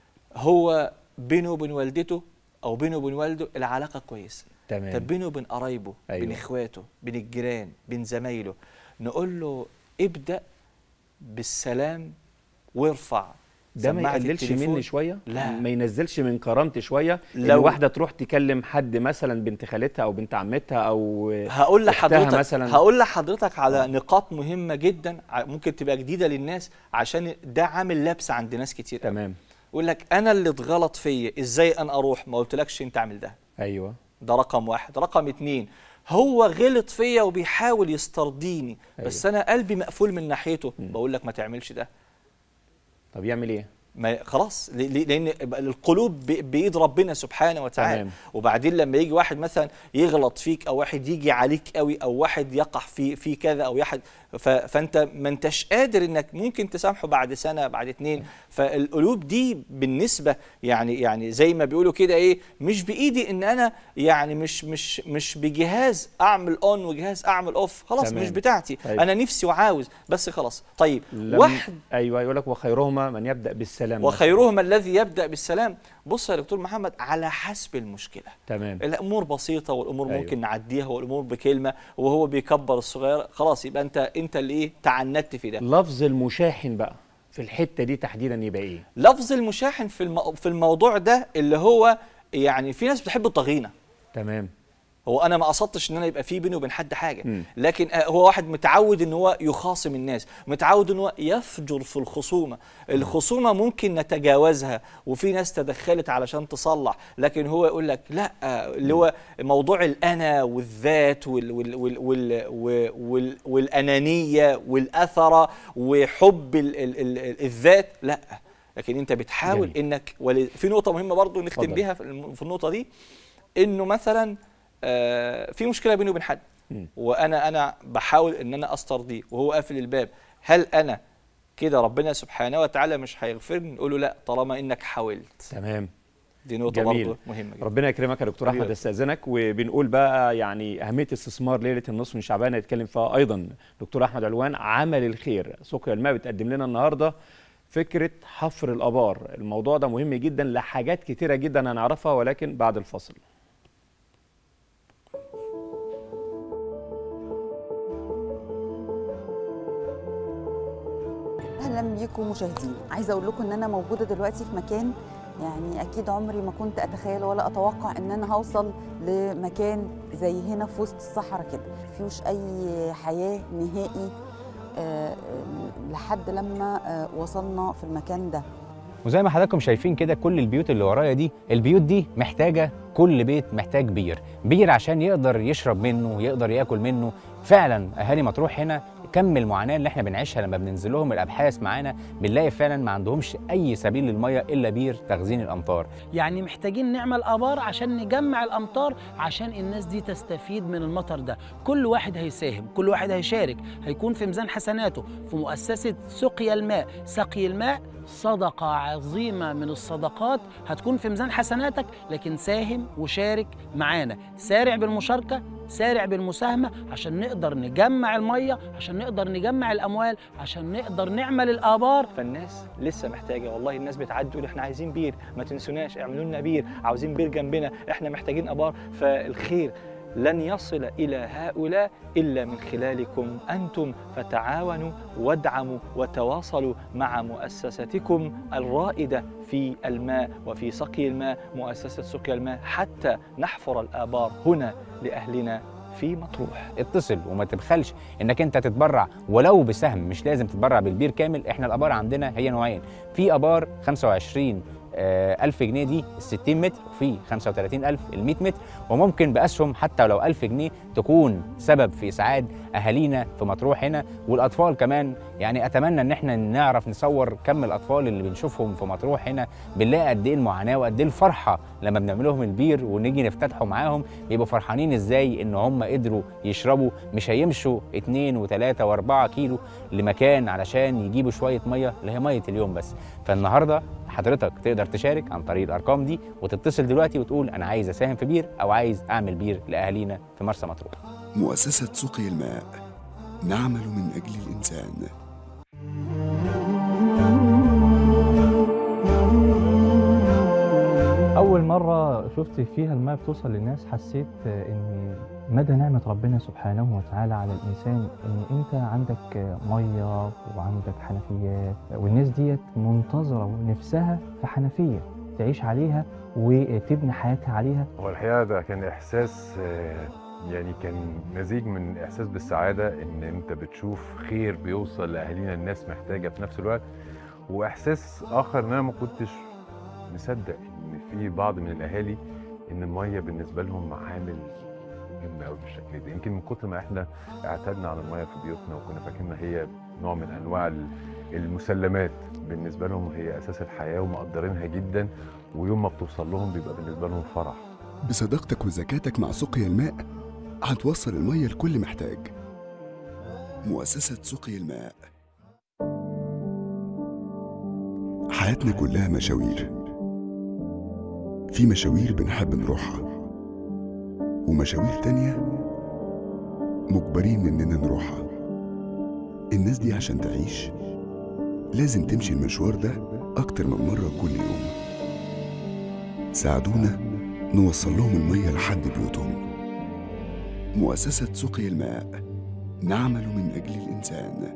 هو بينه وبين والدته او بينه وبين والده العلاقه كويسه تمام. طب بينه وبين قرايبه أيوة. بين اخواته بين الجيران بين زمايله نقول له ابدا بالسلام وارفع ده ما سماعة يقللش التليفون. مني شويه لا. ما ينزلش من كرامتي شويه لو لو- واحده تروح تكلم حد مثلا بنت خالتها او بنت عمتها او هقول أختها لحضرتك مثلا هقول لحضرتك على نقاط مهمه جدا ع- ممكن تبقى جديده للناس عشان ده عامل لبس عند ناس كتير تمام يقول لك انا اللي اتغلط فيا ازاي انا اروح ما قلتلكش انت اعمل ده ايوه ده رقم واحد رقم اتنين هو غلط فيا وبيحاول يسترضيني بس انا قلبي مقفول من ناحيته بقول لك ما تعملش ده طب يعمل ايه ما خلاص ل- ل- لان القلوب ب- بايد ربنا سبحانه وتعالى تمام. وبعدين لما يجي واحد مثلا يغلط فيك او واحد يجي عليك قوي او واحد يقع في في كذا او يحد ف- فانت ما انتش قادر انك ممكن تسامحه بعد سنه بعد اتنين فالقلوب دي بالنسبه يعني يعني زي ما بيقولوا كده ايه مش بايدي ان انا يعني مش مش مش بجهاز اعمل اون وجهاز اعمل اوف خلاص تمام. مش بتاعتي طيب. انا نفسي وعاوز بس خلاص طيب لم- واحد ايوه يقول لك وخيرهما من يبدا بالسلام وخيرهما الذي يبدا بالسلام بص يا دكتور محمد على حسب المشكله تمام الامور بسيطه والامور أيوة. أيوة. ممكن نعديها والامور بكلمه وهو بيكبر الصغير خلاص يبقى انت انت اللي ايه تعنت في ده لفظ المشاحن بقى في الحته دي تحديدا يبقى ايه لفظ المشاحن في الم... في الموضوع ده اللي هو يعني في ناس بتحب الطغينه تمام هو انا ما قصدتش ان انا يبقى في بيني وبين حد حاجه مم. لكن آه، هو واحد متعود ان هو يخاصم الناس متعود ان هو يفجر في الخصومه الخصومه ممكن نتجاوزها وفي ناس تدخلت علشان تصلح لكن هو يقول لك لا آه، اللي هو موضوع الانا والذات وال وال وال وال وال وال والانانيه والاثره وحب ال ال ال الذات لا لكن انت بتحاول جميل. انك ول... في نقطه مهمه برضو نختم اتفضل. بيها في الم- في النقطه دي انه مثلا آه، في مشكله بيني وبين حد مم. وانا انا بحاول ان انا استرضيه وهو قافل الباب هل انا كده ربنا سبحانه وتعالى مش هيغفرني نقول له لا طالما انك حاولت تمام دي نقطه جميل. برضه مهمه جدا ربنا يكرمك يا دكتور احمد حبيبي. استاذنك وبنقول بقى يعني اهميه استثمار ليله النصف من شعبان هيتكلم فيها ايضا دكتور احمد علوان عمل الخير سقيا الماء بتقدم لنا النهارده فكره حفر الابار الموضوع ده مهم جدا لحاجات كتيره جدا هنعرفها ولكن بعد الفصل اهلا بيكم مشاهدين عايزه اقول لكم ان انا موجوده دلوقتي في مكان يعني اكيد عمري ما كنت اتخيل ولا اتوقع ان انا هوصل لمكان زي هنا في وسط الصحراء كده مفيهوش اي حياه نهائي آه، آه، لحد لما آه، وصلنا في المكان ده وزي ما حضراتكم شايفين كده كل البيوت اللي ورايا دي البيوت دي محتاجه كل بيت محتاج بير بير عشان يقدر يشرب منه يقدر ياكل منه فعلا اهالي مطروح هنا كم المعاناه اللي احنا بنعيشها لما بننزل لهم الابحاث معانا بنلاقي فعلا ما عندهمش اي سبيل للميه الا بير تخزين الامطار يعني محتاجين نعمل ابار عشان نجمع الامطار عشان الناس دي تستفيد من المطر ده كل واحد هيساهم كل واحد هيشارك هيكون في ميزان حسناته في مؤسسه سقيا الماء سقي الماء صدقة عظيمة من الصدقات هتكون في ميزان حسناتك لكن ساهم وشارك معانا سارع بالمشاركة سارع بالمساهمة عشان نقدر نجمع المية عشان نقدر نجمع الأموال عشان نقدر نعمل الآبار فالناس لسه محتاجه والله الناس بتعدي تقول احنا عايزين بير ما تنسوناش اعملوا لنا بير عاوزين بير جنبنا احنا محتاجين ابار فالخير لن يصل الى هؤلاء الا من خلالكم انتم فتعاونوا وادعموا وتواصلوا مع مؤسستكم الرائده في الماء وفي سقي الماء مؤسسه سقيا الماء حتى نحفر الابار هنا لاهلنا في مطروح اتصل وما تبخلش انك انت تتبرع ولو بسهم مش لازم تتبرع بالبير كامل احنا الابار عندنا هي نوعين في ابار 25 آه، ألف جنيه دي ال 60 متر وفي 35 ألف ال 100 متر وممكن بأسهم حتى لو 1000 جنيه تكون سبب في إسعاد أهالينا في مطروح هنا والأطفال كمان يعني أتمنى إن احنا نعرف نصور كم الأطفال اللي بنشوفهم في مطروح هنا بنلاقي قد إيه المعاناة وقد إيه الفرحة لما بنعمل لهم البير ونيجي نفتتحه معاهم بيبقوا فرحانين إزاي إن هم قدروا يشربوا مش هيمشوا 2 و3 و4 كيلو لمكان علشان يجيبوا شوية مية اللي هي مية اليوم بس فالنهارده حضرتك تقدر تشارك عن طريق الارقام دي وتتصل دلوقتي وتقول انا عايز اساهم في بير او عايز اعمل بير لاهالينا في مرسى مطروح مؤسسة سقي الماء نعمل من أجل الإنسان أول مرة شفت فيها الماء بتوصل للناس حسيت إن مدى نعمة ربنا سبحانه وتعالى على الإنسان إن أنت عندك مية وعندك حنفيات والناس ديت منتظرة ونفسها في حنفية تعيش عليها وتبني حياتها عليها هو الحقيقه ده كان احساس آه، يعني كان مزيج من احساس بالسعاده ان انت بتشوف خير بيوصل لاهالينا الناس محتاجه في نفس الوقت واحساس اخر ان انا ما كنتش مصدق ان في بعض من الاهالي ان الميه بالنسبه لهم عامل مهم قوي بالشكل ده يمكن من كتر ما احنا اعتدنا على الميه في بيوتنا وكنا فاكرينها هي نوع من انواع ال- المسلمات بالنسبه لهم هي اساس الحياه ومقدرينها جدا ويوم ما بتوصل لهم بيبقى بالنسبه لهم فرح بصداقتك وذكاتك مع سقيا الماء هتوصل المية لكل محتاج مؤسسة سقي الماء حياتنا كلها مشاوير في مشاوير بنحب نروحها ومشاوير تانية مجبرين إننا نروحها الناس دي عشان تعيش لازم تمشي المشوار ده أكتر من مرة كل يوم ساعدونا نوصل لهم المية لحد بيوتهم مؤسسة سقي الماء نعمل من أجل الإنسان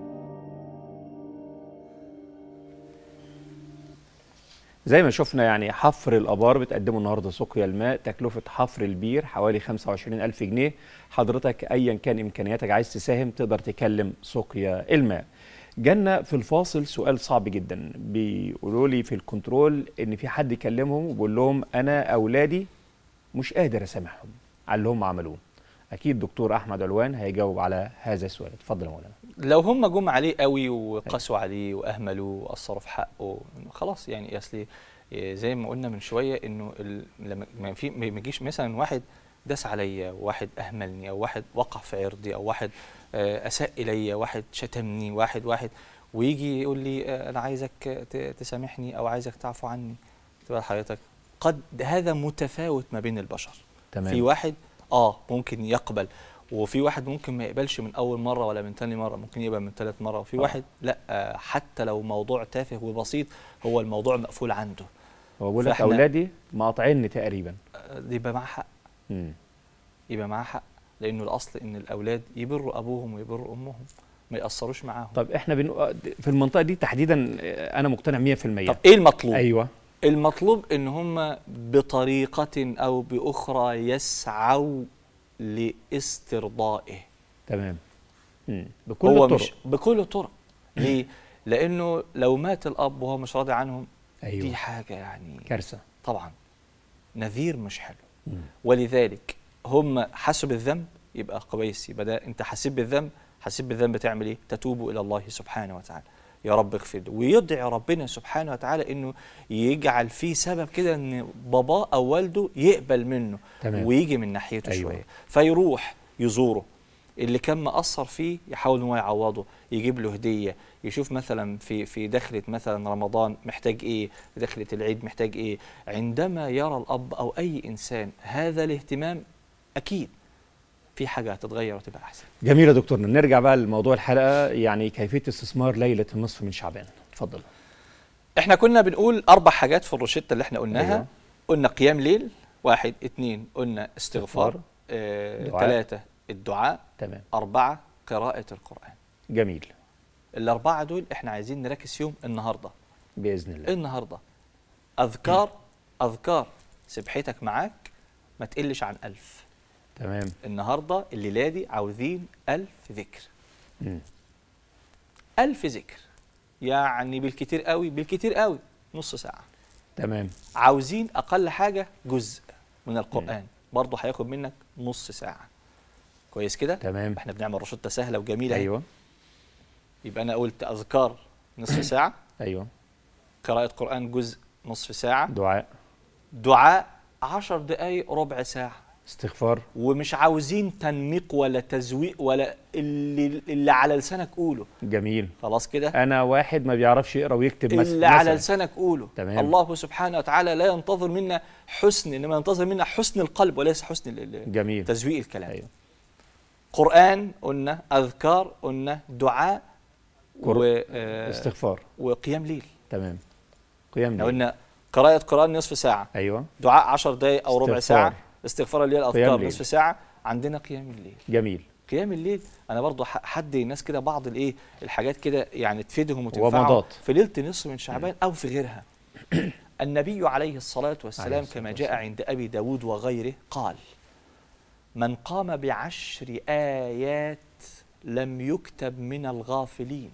زي ما شفنا يعني حفر الابار بتقدمه النهارده سقيا الماء تكلفه حفر البير حوالي 25 الف جنيه حضرتك ايا كان امكانياتك عايز تساهم تقدر تكلم سقيا الماء جالنا في الفاصل سؤال صعب جدا بيقولوا لي في الكنترول ان في حد يكلمهم وبيقول لهم انا اولادي مش قادر اسامحهم على اللي هم عملوه اكيد دكتور احمد علوان هيجاوب على هذا السؤال اتفضل يا مولانا لو هم جم عليه قوي وقسوا عليه واهملوا وقصروا في حقه خلاص يعني اصل زي ما قلنا من شويه انه ال- لما ما في ما يجيش مثلا واحد داس عليا واحد اهملني او واحد وقع في عرضي او واحد آه، اساء الي واحد شتمني واحد واحد ويجي يقول لي آه، انا عايزك ت- تسامحني او عايزك تعفو عني تبقى حضرتك قد هذا متفاوت ما بين البشر تمام. في واحد اه ممكن يقبل وفي واحد ممكن ما يقبلش من اول مره ولا من تاني مره ممكن يقبل من ثالث مره وفي آه. واحد لا آه حتى لو موضوع تافه وبسيط هو الموضوع مقفول عنده هو بيقول لك فإحنا- اولادي مقاطعيني تقريبا آه، يبقى معاه حق مم. يبقى معاه حق لانه الاصل ان الاولاد يبروا ابوهم ويبروا امهم ما ياثروش معاهم طب احنا بن... في المنطقه دي تحديدا آه، انا مقتنع 100% طب ايه المطلوب ايوه المطلوب ان هم بطريقه او باخرى يسعوا لاسترضائه تمام مم. بكل هو الطرق مش بكل الطرق ليه لانه لو مات الاب وهو مش راضي عنهم أيوة. دي حاجه يعني كارثه طبعا نذير مش حلو مم. ولذلك هم حسوا بالذنب يبقى كويس يبقى ده انت حسيت بالذنب حسيت بالذنب تعمل ايه تتوب الى الله سبحانه وتعالى يا رب اغفر لي ويدعي ربنا سبحانه وتعالى انه يجعل فيه سبب كده ان باباه او والده يقبل منه تمام. ويجي من ناحيته أيوة. شويه فيروح يزوره اللي كان مقصر فيه يحاول ان هو يعوضه يجيب له هديه يشوف مثلا في في دخله مثلا رمضان محتاج ايه دخله العيد محتاج ايه عندما يرى الاب او اي انسان هذا الاهتمام اكيد في حاجه هتتغير وتبقى احسن جميل يا دكتورنا نرجع بقى لموضوع الحلقه يعني كيفيه استثمار ليله النصف من شعبان اتفضل احنا كنا بنقول اربع حاجات في الروشته اللي احنا قلناها أيوة. أيوة. قلنا قيام ليل واحد اتنين قلنا استغفار استغفار. آه، دعاء. ثلاثة الدعاء تمام أربعة قراءة القرآن جميل الأربعة دول احنا عايزين نركز فيهم النهاردة باذن الله النهاردة أذكار أذكار سبحتك معاك ما تقلش عن ألف تمام النهاردة الليلة دي عاوزين ألف ذكر مم. ألف ذكر يعني بالكتير قوي بالكتير قوي نص ساعة تمام عاوزين اقل حاجه جزء من القران برضه هياخد منك نص ساعه كويس كده تمام احنا بنعمل روشته سهله وجميله أهي. ايوه يبقى انا قلت اذكار نصف ساعه ايوه قراءه قران جزء نصف ساعه دعاء دعاء عشر دقايق ربع ساعه استغفار ومش عاوزين تنميق ولا تزويق ولا اللي, اللي على لسانك قوله جميل خلاص كده انا واحد ما بيعرفش يقرا ويكتب مثلا اللي على مثلاً. لسانك قوله تمام. الله سبحانه وتعالى لا ينتظر منا حسن انما ينتظر منا حسن القلب وليس حسن ال- ال- جميل تزويق الكلام أيوة. قرآن قلنا أذكار قلنا دعاء قر- و آه، استغفار وقيام ليل تمام قيام احنا ليل قلنا قراءة قرآن نصف ساعة ايوه دعاء 10 دقايق أو ربع استغفار. ساعة استغفار الليل قيام أذكار ليل. نصف ساعة عندنا قيام الليل جميل قيام الليل انا برضو ح- حد الناس كده بعض الايه الحاجات كده يعني تفيدهم وتنفعهم ومضات. في ليله نصف من شعبان او في غيرها النبي عليه الصلاه عليه والسلام الصلاة كما جاء عند ابي داود وغيره قال من قام بعشر ايات لم يكتب من الغافلين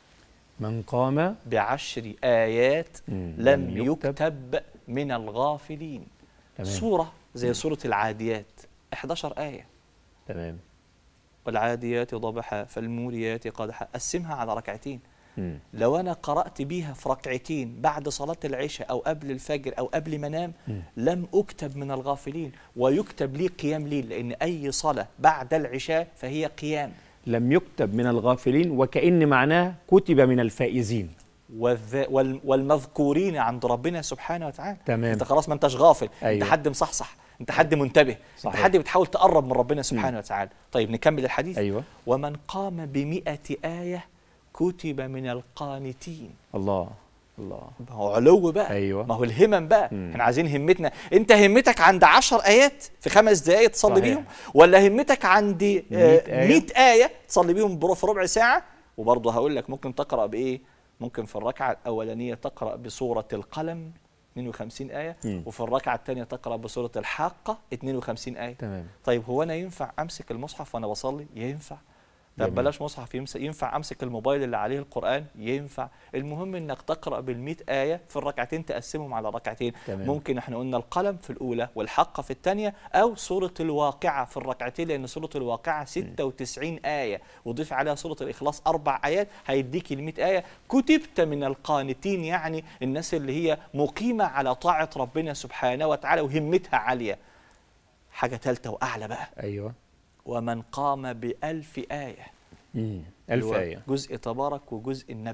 من قام بعشر ايات مم. لم يكتب من الغافلين تمام. سوره زي سوره العاديات 11 ايه تمام والعاديات ضبحا فالموريات قدحا قسمها على ركعتين مم. لو انا قرات بيها في ركعتين بعد صلاه العشاء او قبل الفجر او قبل ما انام مم. لم اكتب من الغافلين ويكتب لي قيام ليل لان اي صلاه بعد العشاء فهي قيام لم يكتب من الغافلين وكأن معناه كتب من الفائزين والذ... وال... والمذكورين عند ربنا سبحانه وتعالى تمام. انت خلاص ما انتش غافل أيوة. انت حد مصحصح انت حد منتبه صحيح. انت حد بتحاول تقرب من ربنا سبحانه وتعالى طيب نكمل الحديث ايوه ومن قام بمئة آية كتب من القانتين الله الله ما هو علو بقى أيوة. ما هو الهمم بقى مم. احنا عايزين همتنا انت همتك عند عشر آيات في خمس دقايق تصلي صحيح. بيهم ولا همتك عند آه، مئة آية. 100 آية تصلي بيهم بر- في ربع ساعة وبرضه هقول لك ممكن تقرأ بإيه ممكن في الركعة الأولانية تقرأ بسورة القلم 52 آية مم. وفي الركعة الثانية تقرأ بسورة الحاقة 52 آية تمام طيب هو انا ينفع امسك المصحف وانا بصلي ينفع طب جميل. بلاش مصحف يمس- ينفع امسك الموبايل اللي عليه القران ينفع المهم انك تقرا بال ايه في الركعتين تقسمهم على ركعتين تمام. ممكن احنا قلنا القلم في الاولى والحقه في الثانيه او سوره الواقعه في الركعتين لان سوره الواقعه 96 ايه وضيف عليها سوره الاخلاص اربع ايات هيديك ال 100 ايه كتبت من القانتين يعني الناس اللي هي مقيمه على طاعه ربنا سبحانه وتعالى وهمتها عاليه حاجه ثالثه واعلى بقى ايوه ومن قام بألف آية مم. اللي ألف هو آية جزء تبارك وجزء النبأ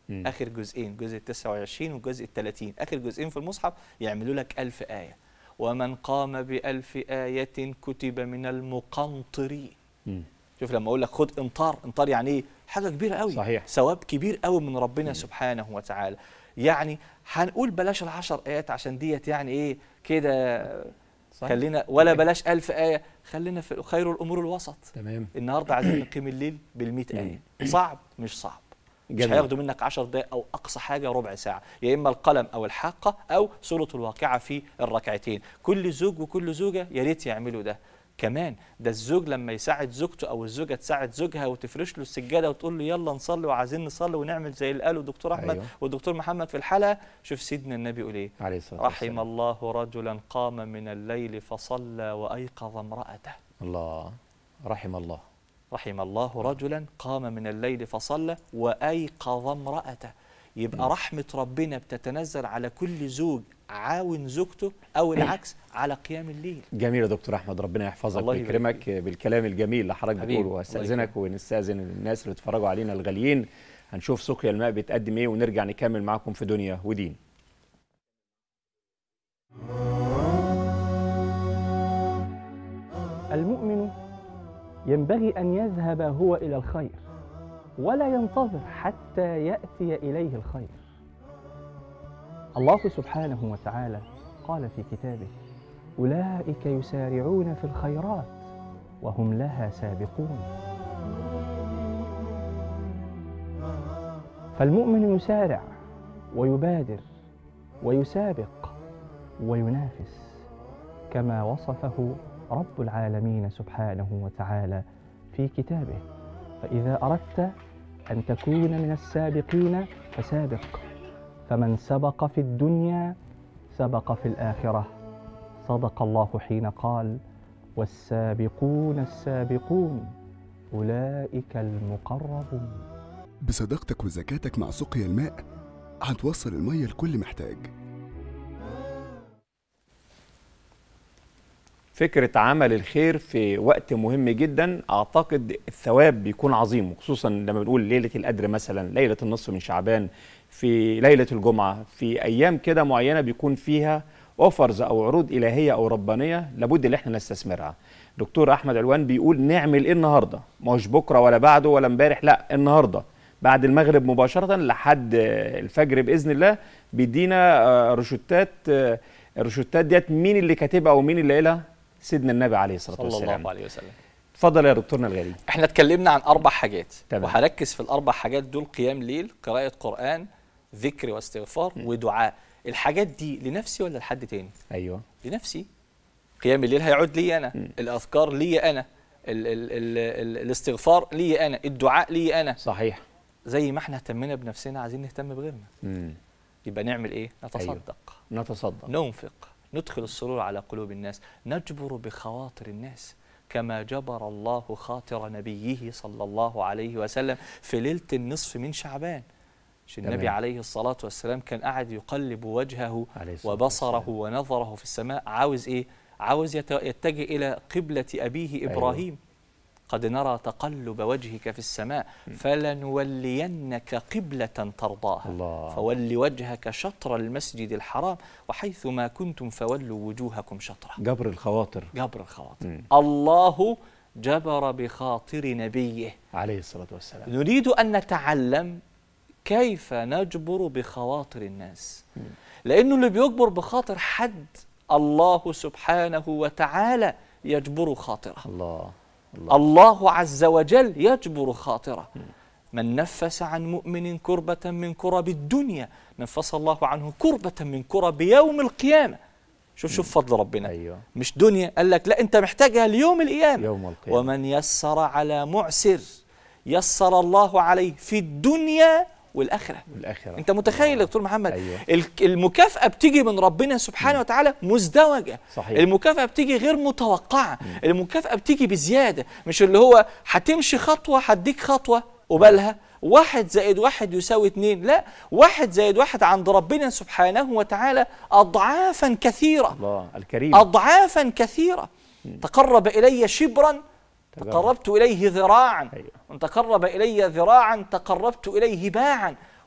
مم. اخر جزئين الجزء ال 29 والجزء ال 30 اخر جزئين في المصحف يعملوا لك ألف آية ومن قام بألف آية كتب من المقنطرين مم. شوف لما اقول لك خد امطار امطار يعني ايه حاجه كبيره قوي صحيح. ثواب كبير قوي من ربنا سبحانه وتعالى يعني هنقول بلاش العشر ايات عشان ديت يعني ايه كده صحيح. خلينا ولا صحيح. بلاش ألف آية خلينا في خير الأمور الوسط تمام النهاردة عايزين نقيم الليل بالمئة آية صعب مش صعب مش جميل. هياخدوا منك 10 دقائق او اقصى حاجه ربع ساعه يا اما القلم او الحاقه او سوره الواقعه في الركعتين كل زوج وكل زوجه يا ريت يعملوا ده كمان ده الزوج لما يساعد زوجته او الزوجه تساعد زوجها وتفرش له السجاده وتقول له يلا نصلي وعايزين نصلي ونعمل زي اللي قاله الدكتور احمد أيوه. والدكتور محمد في الحلقه شوف سيدنا النبي يقول ايه عليه الصلاه رحم والسلام الله رجلا قام من الليل فصلى وايقظ امراته الله رحم الله رحم الله رجلا قام من الليل فصلى وايقظ امراته يبقى رحمه ربنا بتتنزل على كل زوج عاون زوجته او العكس على قيام الليل جميل يا دكتور احمد ربنا يحفظك الله يبارك ويكرمك بالكلام الجميل اللي حضرتك حبيبي، بتقوله الله واستاذنك ونستاذن الناس اللي بيتفرجوا علينا الغاليين هنشوف سقيا الماء بتقدم ايه ونرجع نكمل معاكم في دنيا ودين المؤمن ينبغي أن يذهب هو إلى الخير ولا ينتظر حتى يأتي إليه الخير الله سبحانه وتعالى قال في كتابه أولئك يسارعون في الخيرات وهم لها سابقون فالمؤمن يسارع ويبادر ويسابق وينافس كما وصفه رب العالمين سبحانه وتعالى في كتابه فإذا أردت أن تكون من السابقين فسابق فمن سبق في الدنيا سبق في الآخرة صدق الله حين قال والسابقون السابقون أولئك المقربون بصداقتك وذكاتك مع سقيا الماء هتوصل المية لكل محتاج فكرة عمل الخير في وقت مهم جدا أعتقد الثواب بيكون عظيم وخصوصا لما بنقول ليلة القدر مثلا ليلة النصف من شعبان في ليلة الجمعة في أيام كده معينة بيكون فيها اوفرز أو عروض إلهية أو ربانية لابد إن احنا نستثمرها دكتور أحمد علوان بيقول نعمل إيه النهاردة مش بكرة ولا بعده ولا امبارح لا النهاردة بعد المغرب مباشرة لحد الفجر بإذن الله بيدينا آه، روشتات آه، الروشتات ديت مين اللي كاتبها ومين اللي قايلها سيدنا النبي عليه الصلاة صلى والسلام الله عليه وسلم اتفضل يا دكتورنا الغالي احنا اتكلمنا عن اربع حاجات تمام. وهركز في الاربع حاجات دول قيام ليل قراءه قران ذكر واستغفار ودعاء الحاجات دي لنفسي ولا لحد تاني ايوه لنفسي قيام الليل هيعود لي انا الاذكار لي انا ال ال ال ال الاستغفار لي انا الدعاء لي انا صحيح زي ما احنا اهتمينا بنفسنا عايزين نهتم بغيرنا مم. يبقى نعمل ايه نتصدق أيوه. نتصدق ننفق ندخل السرور على قلوب الناس نجبر بخواطر الناس كما جبر الله خاطر نبيه صلى الله عليه وسلم في ليلة النصف من شعبان مش النبي تمام. عليه الصلاة والسلام كان قاعد يقلب وجهه عليه الصلاة وبصره ونظره في السماء عاوز ايه عاوز يت- يتجه إلى قبلة أبيه أيوه. إبراهيم قد نرى تقلب وجهك في السماء فلنولينك قبلة ترضاها الله. فول وجهك شطر المسجد الحرام وحيث ما كنتم فولوا وجوهكم شطره جبر الخواطر جبر الخواطر مم. الله جبر بخاطر نبيه عليه الصلاة والسلام نريد أن نتعلم كيف نجبر بخواطر الناس لأنه اللي بيجبر بخاطر حد الله سبحانه وتعالى يجبر خاطره الله الله عز وجل يجبر خاطره من نفس عن مؤمن كربة من كرب الدنيا نفس الله عنه كربة من كرب يوم القيامة شوف شوف فضل ربنا أيوه. مش دنيا قال لك لا انت محتاجها ليوم القيامة يوم القيامة ومن يسر على معسر يسر الله عليه في الدنيا والآخرة الآخرة انت متخيل يا دكتور محمد أيوه. الك- المكافأة بتيجي من ربنا سبحانه وتعالى مزدوجة صحيح. المكافأة بتيجي غير متوقعة المكافأة بتيجي بزيادة مش اللي هو هتمشي خطوة هديك خطوة قبالها واحد زائد واحد يساوي اتنين لا واحد زائد واحد عند ربنا سبحانه وتعالى أضعافا كثيرة الله الكريم أضعافا كثيرة تقرب إلي شبرا تقرب. تقربت إليه ذراعا أيوه. من تقرب إلي ذراعا تقربت إليه باعا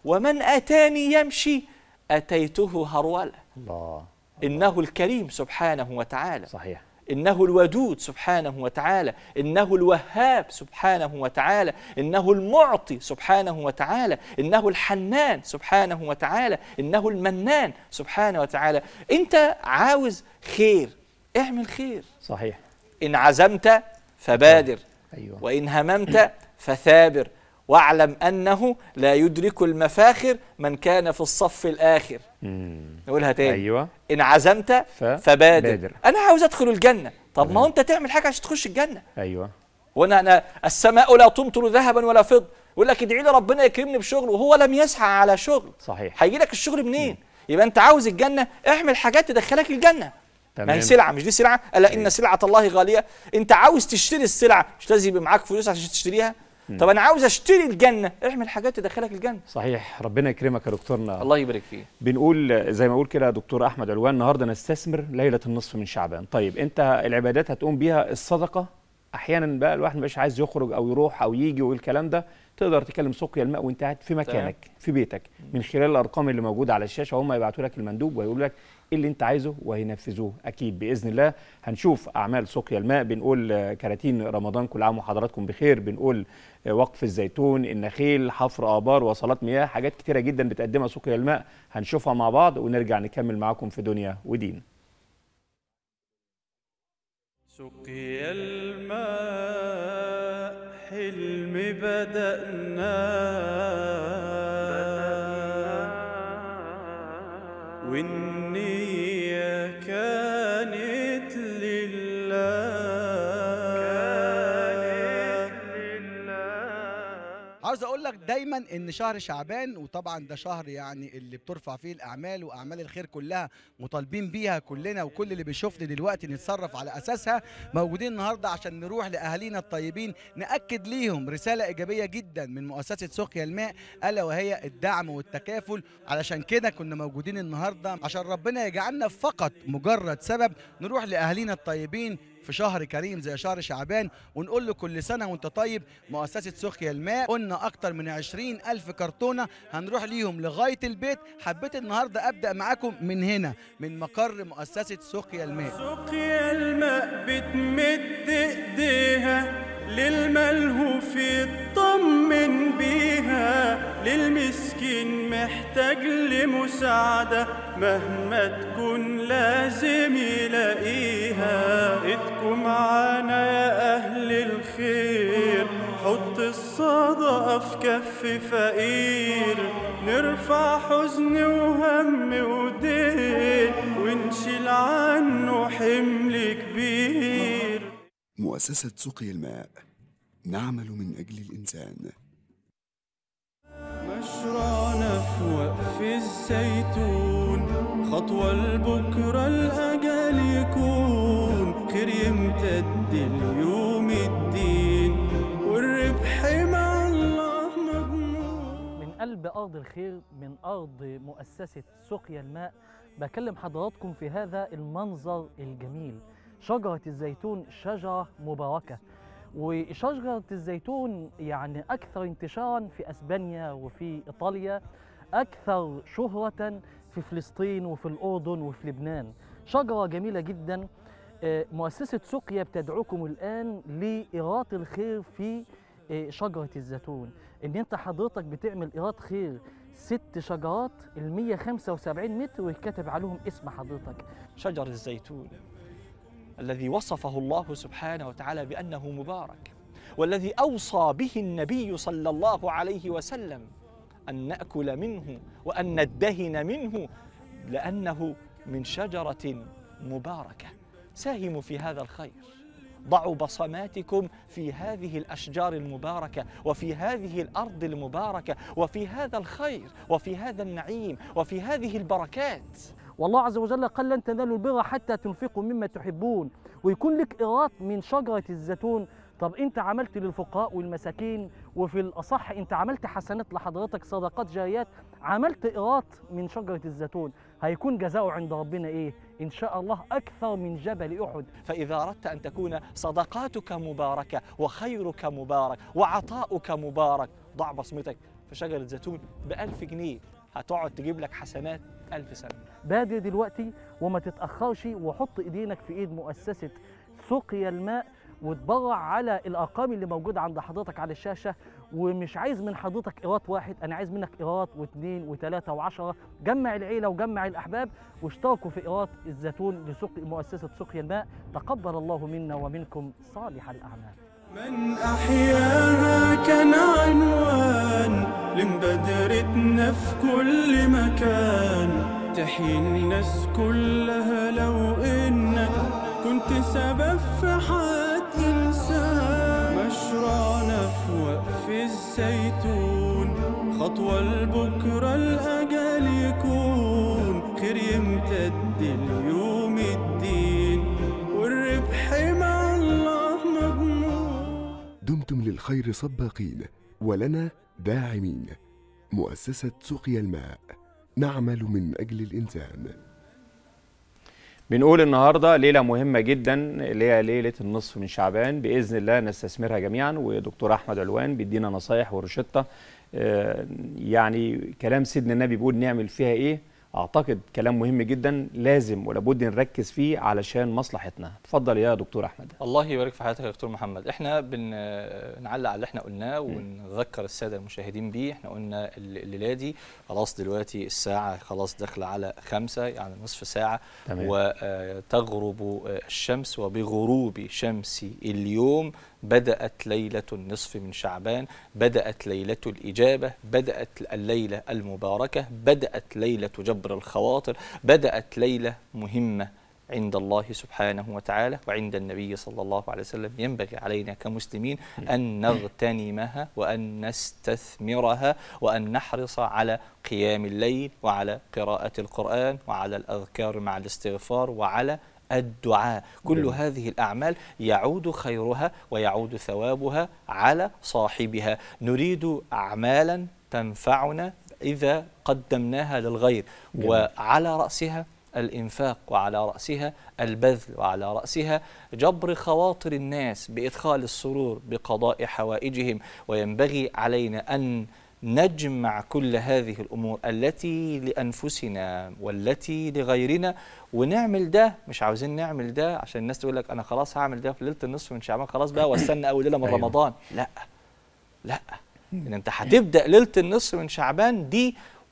ومن اتاني يمشي اتيته هروله الله انه الكريم سبحانه وتعالى صحيح انه الودود سبحانه وتعالى انه الوهاب سبحانه وتعالى انه المعطي سبحانه وتعالى انه الحنان سبحانه وتعالى انه المنان سبحانه وتعالى انت عاوز خير اعمل خير صحيح ان عزمت فبادر ايوه وان هممت فثابر واعلم انه لا يدرك المفاخر من كان في الصف الاخر نقولها تاني ايوه ان عزمت ف- فبادر بادر. انا عاوز ادخل الجنه طب ما هو انت تعمل حاجه عشان تخش الجنه ايوه وانا انا السماء لا تمطر ذهبا ولا فضه يقول لك ادعي لي ربنا يكرمني بشغل وهو لم يسعى على شغل صحيح هيجي لك الشغل منين يبقى انت عاوز الجنه اعمل حاجات تدخلك الجنه ما هي سلعه مش دي سلعه الا ان سلعه الله غاليه انت عاوز تشتري السلعه مش لازم يبقى معاك فلوس عشان تشتريها مم. طب انا عاوز اشتري الجنه اعمل حاجات تدخلك الجنه صحيح ربنا يكرمك يا دكتورنا الله يبارك فيه بنقول زي ما اقول كده يا دكتور احمد علوان النهارده نستثمر ليله النصف من شعبان طيب انت العبادات هتقوم بيها الصدقه احيانا بقى الواحد مش عايز يخرج او يروح او يجي والكلام ده تقدر تكلم سقيا الماء وانت قاعد في مكانك في بيتك من خلال الارقام اللي موجوده على الشاشه هم يبعتوا لك المندوب ويقولوا لك ايه اللي انت عايزه وهينفذوه اكيد باذن الله هنشوف اعمال سقيا الماء بنقول آه، كراتين رمضان كل عام وحضراتكم بخير بنقول آه، وقف الزيتون النخيل حفر ابار وصلات مياه حاجات كتيره جدا بتقدمها سقيا الماء هنشوفها مع بعض ونرجع نكمل معاكم في دنيا ودين سقي الماء حلم بدأنا والنية كانت لله عاوز اقول لك دايما ان شهر شعبان وطبعا ده شهر يعني اللي بترفع فيه الاعمال واعمال الخير كلها مطالبين بيها كلنا وكل اللي بيشوفني دلوقتي نتصرف على اساسها موجودين النهارده عشان نروح لاهالينا الطيبين ناكد ليهم رساله ايجابيه جدا من مؤسسه سقيا الماء الا وهي الدعم والتكافل علشان كده كنا موجودين النهارده عشان ربنا يجعلنا فقط مجرد سبب نروح لاهالينا الطيبين في شهر كريم زي شهر شعبان ونقول له كل سنة وانت طيب مؤسسة سقيا الماء قلنا أكتر من عشرين ألف كرتونة هنروح ليهم لغاية البيت حبيت النهاردة أبدأ معاكم من هنا من مقر مؤسسة سقيا الماء سقيا الماء بتمد ايديها للملهوف يطمن بيها للمسكين محتاج لمساعدة مهما تكون لازم يلاقيها ايدكم معانا يا أهل الخير حط الصدقة في كف فقير نرفع حزن وهم ودين ونشيل عنه حمل كبير مؤسسة سقي الماء نعمل من أجل الإنسان مشروعنا في وقف الزيتون خطوة لبكرة الأجل يكون خير يمتد اليوم الدين والربح مع الله مضمون من قلب أرض الخير من أرض مؤسسة سقيا الماء بكلم حضراتكم في هذا المنظر الجميل شجرة الزيتون شجرة مباركة وشجرة الزيتون يعني أكثر انتشارا في أسبانيا وفي إيطاليا أكثر شهرة في فلسطين وفي الأردن وفي لبنان شجرة جميلة جدا آه، مؤسسة سقيا بتدعوكم الآن لإيراد الخير في آه، شجرة الزيتون إن أنت حضرتك بتعمل إيراد خير ست شجرات ال 175 متر ويتكتب عليهم اسم حضرتك شجر الزيتون الذي وصفه الله سبحانه وتعالى بأنه مبارك والذي أوصى به النبي صلى الله عليه وسلم أن نأكل منه وأن ندهن منه لأنه من شجرة مباركة ساهموا في هذا الخير ضعوا بصماتكم في هذه الاشجار المباركه وفي هذه الارض المباركه وفي هذا الخير وفي هذا النعيم وفي هذه البركات والله عز وجل قال لن تنالوا البر حتى تنفقوا مما تحبون ويكون لك إيراد من شجرة الزيتون طب انت عملت للفقراء والمساكين وفي الاصح انت عملت حسنات لحضرتك صدقات جاريات عملت ايراد من شجره الزيتون هيكون جزاؤه عند ربنا ايه ان شاء الله اكثر من جبل احد فإذا أردت أن تكون صدقاتك مباركة وخيرك مبارك وعطاؤك مبارك ضع بصمتك في شجره زيتون ب 1000 جنيه هتقعد تجيب لك حسنات 1000 سنه بادر دلوقتي وما تتاخرش وحط ايدينك في ايد مؤسسه سقيا الماء وتبرع على الارقام اللي موجوده عند حضرتك على الشاشه ومش عايز من حضرتك ايراد واحد انا عايز منك ايراد واثنين وثلاثه وعشره جمع العيله وجمع الاحباب واشتركوا في ايراد الزيتون لسقي مؤسسه سقيا الماء تقبل الله منا ومنكم صالح الاعمال من أحياها كان عنوان لمبادرتنا في كل مكان تحيي الناس كلها لو إنك كنت سبب في حياة إنسان مشروعنا في وقف الزيتون خطوة لبكرة الأجل يكون خير يمتد اليوم الدين والربح مع الله مضمون دمتم للخير سباقين ولنا داعمين مؤسسة سقيا الماء نعمل من أجل الإنسان بنقول النهارده ليله مهمه جدا اللي هي ليله النصف من شعبان باذن الله نستثمرها جميعا ودكتور احمد علوان بيدينا نصايح وروشته آه، يعني كلام سيدنا النبي بيقول نعمل فيها ايه اعتقد كلام مهم جدا لازم ولابد نركز فيه علشان مصلحتنا اتفضل يا دكتور احمد الله يبارك في حياتك يا دكتور محمد احنا بنعلق على اللي احنا قلناه ونذكر الساده المشاهدين بيه احنا قلنا الليله دي خلاص دلوقتي الساعه خلاص داخله على خمسة يعني نصف ساعه تمام. وتغرب الشمس وبغروب شمس اليوم بدأت ليلة النصف من شعبان بدأت ليلة الإجابة بدأت الليلة المباركة بدأت ليلة جبر الخواطر بدأت ليلة مهمة عند الله سبحانه وتعالى وعند النبي صلى الله عليه وسلم ينبغي علينا كمسلمين أن نغتنمها وأن نستثمرها وأن نحرص على قيام الليل وعلى قراءة القرآن وعلى الأذكار مع الاستغفار وعلى الدعاء كل جميل. هذه الأعمال يعود خيرها ويعود ثوابها على صاحبها نريد أعمالا تنفعنا إذا قدمناها للغير جميل. وعلى رأسها الإنفاق وعلى رأسها البذل وعلى رأسها جبر خواطر الناس بإدخال السرور بقضاء حوائجهم وينبغي علينا أن نجمع كل هذه الأمور التي لأنفسنا والتي لغيرنا ونعمل ده مش عاوزين نعمل ده عشان الناس تقول لك أنا خلاص هعمل ده في ليلة النصف من شعبان خلاص بقى واستنى أول ليلة من أيوة. رمضان لا لا إن أنت هتبدأ ليلة النصف من شعبان دي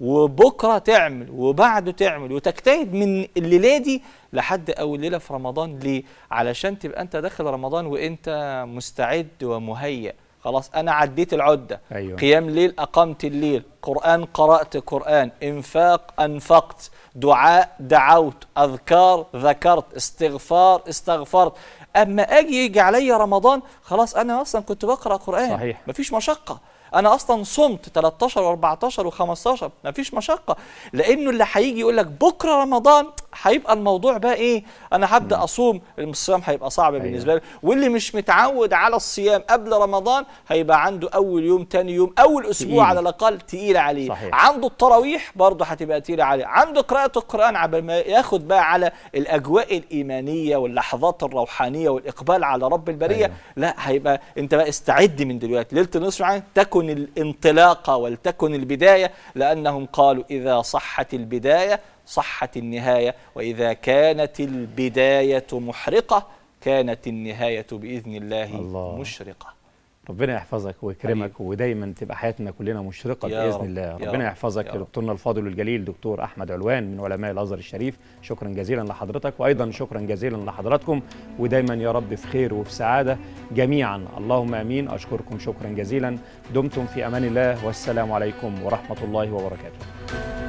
وبكره تعمل وبعده تعمل وتجتهد من الليله دي لحد اول ليله في رمضان ليه؟ علشان تبقى انت داخل رمضان وانت مستعد ومهيأ خلاص انا عديت العده أيوة. قيام ليل اقمت الليل قران قرات قران انفاق انفقت دعاء دعوت اذكار ذكرت استغفار استغفرت اما اجي يجي عليا رمضان خلاص انا اصلا كنت بقرا قران صحيح. مفيش مشقه انا اصلا صمت 13 و14 و15 مفيش مشقه لانه اللي هيجي يقول لك بكره رمضان هيبقى الموضوع بقى ايه انا هبدا اصوم الصيام هيبقى صعب أيوة. بالنسبه له واللي مش متعود على الصيام قبل رمضان هيبقى عنده اول يوم تاني يوم اول اسبوع تقيل. على الاقل تقيل عليه صحيح. عنده التراويح برضه هتبقى تقيله عليه عنده قراءه القران عبال ما ياخد بقى على الاجواء الايمانيه واللحظات الروحانيه والاقبال على رب البريه أيوة. لا هيبقى انت بقى استعد من دلوقتي ليله النصف عين تكن الانطلاقه ولتكن البدايه لانهم قالوا اذا صحت البدايه صحت النهايه واذا كانت البدايه محرقه كانت النهايه باذن الله, الله. مشرقه ربنا يحفظك ويكرمك ودايما تبقى حياتنا كلنا مشرقه يا باذن رب، الله يا ربنا رب، يحفظك يا يا رب. دكتورنا الفاضل الجليل دكتور احمد علوان من علماء الازهر الشريف شكرا جزيلا لحضرتك وايضا شكرا جزيلا لحضراتكم ودايما يا رب في خير وفي سعاده جميعا اللهم امين اشكركم شكرا جزيلا دمتم في امان الله والسلام عليكم ورحمه الله وبركاته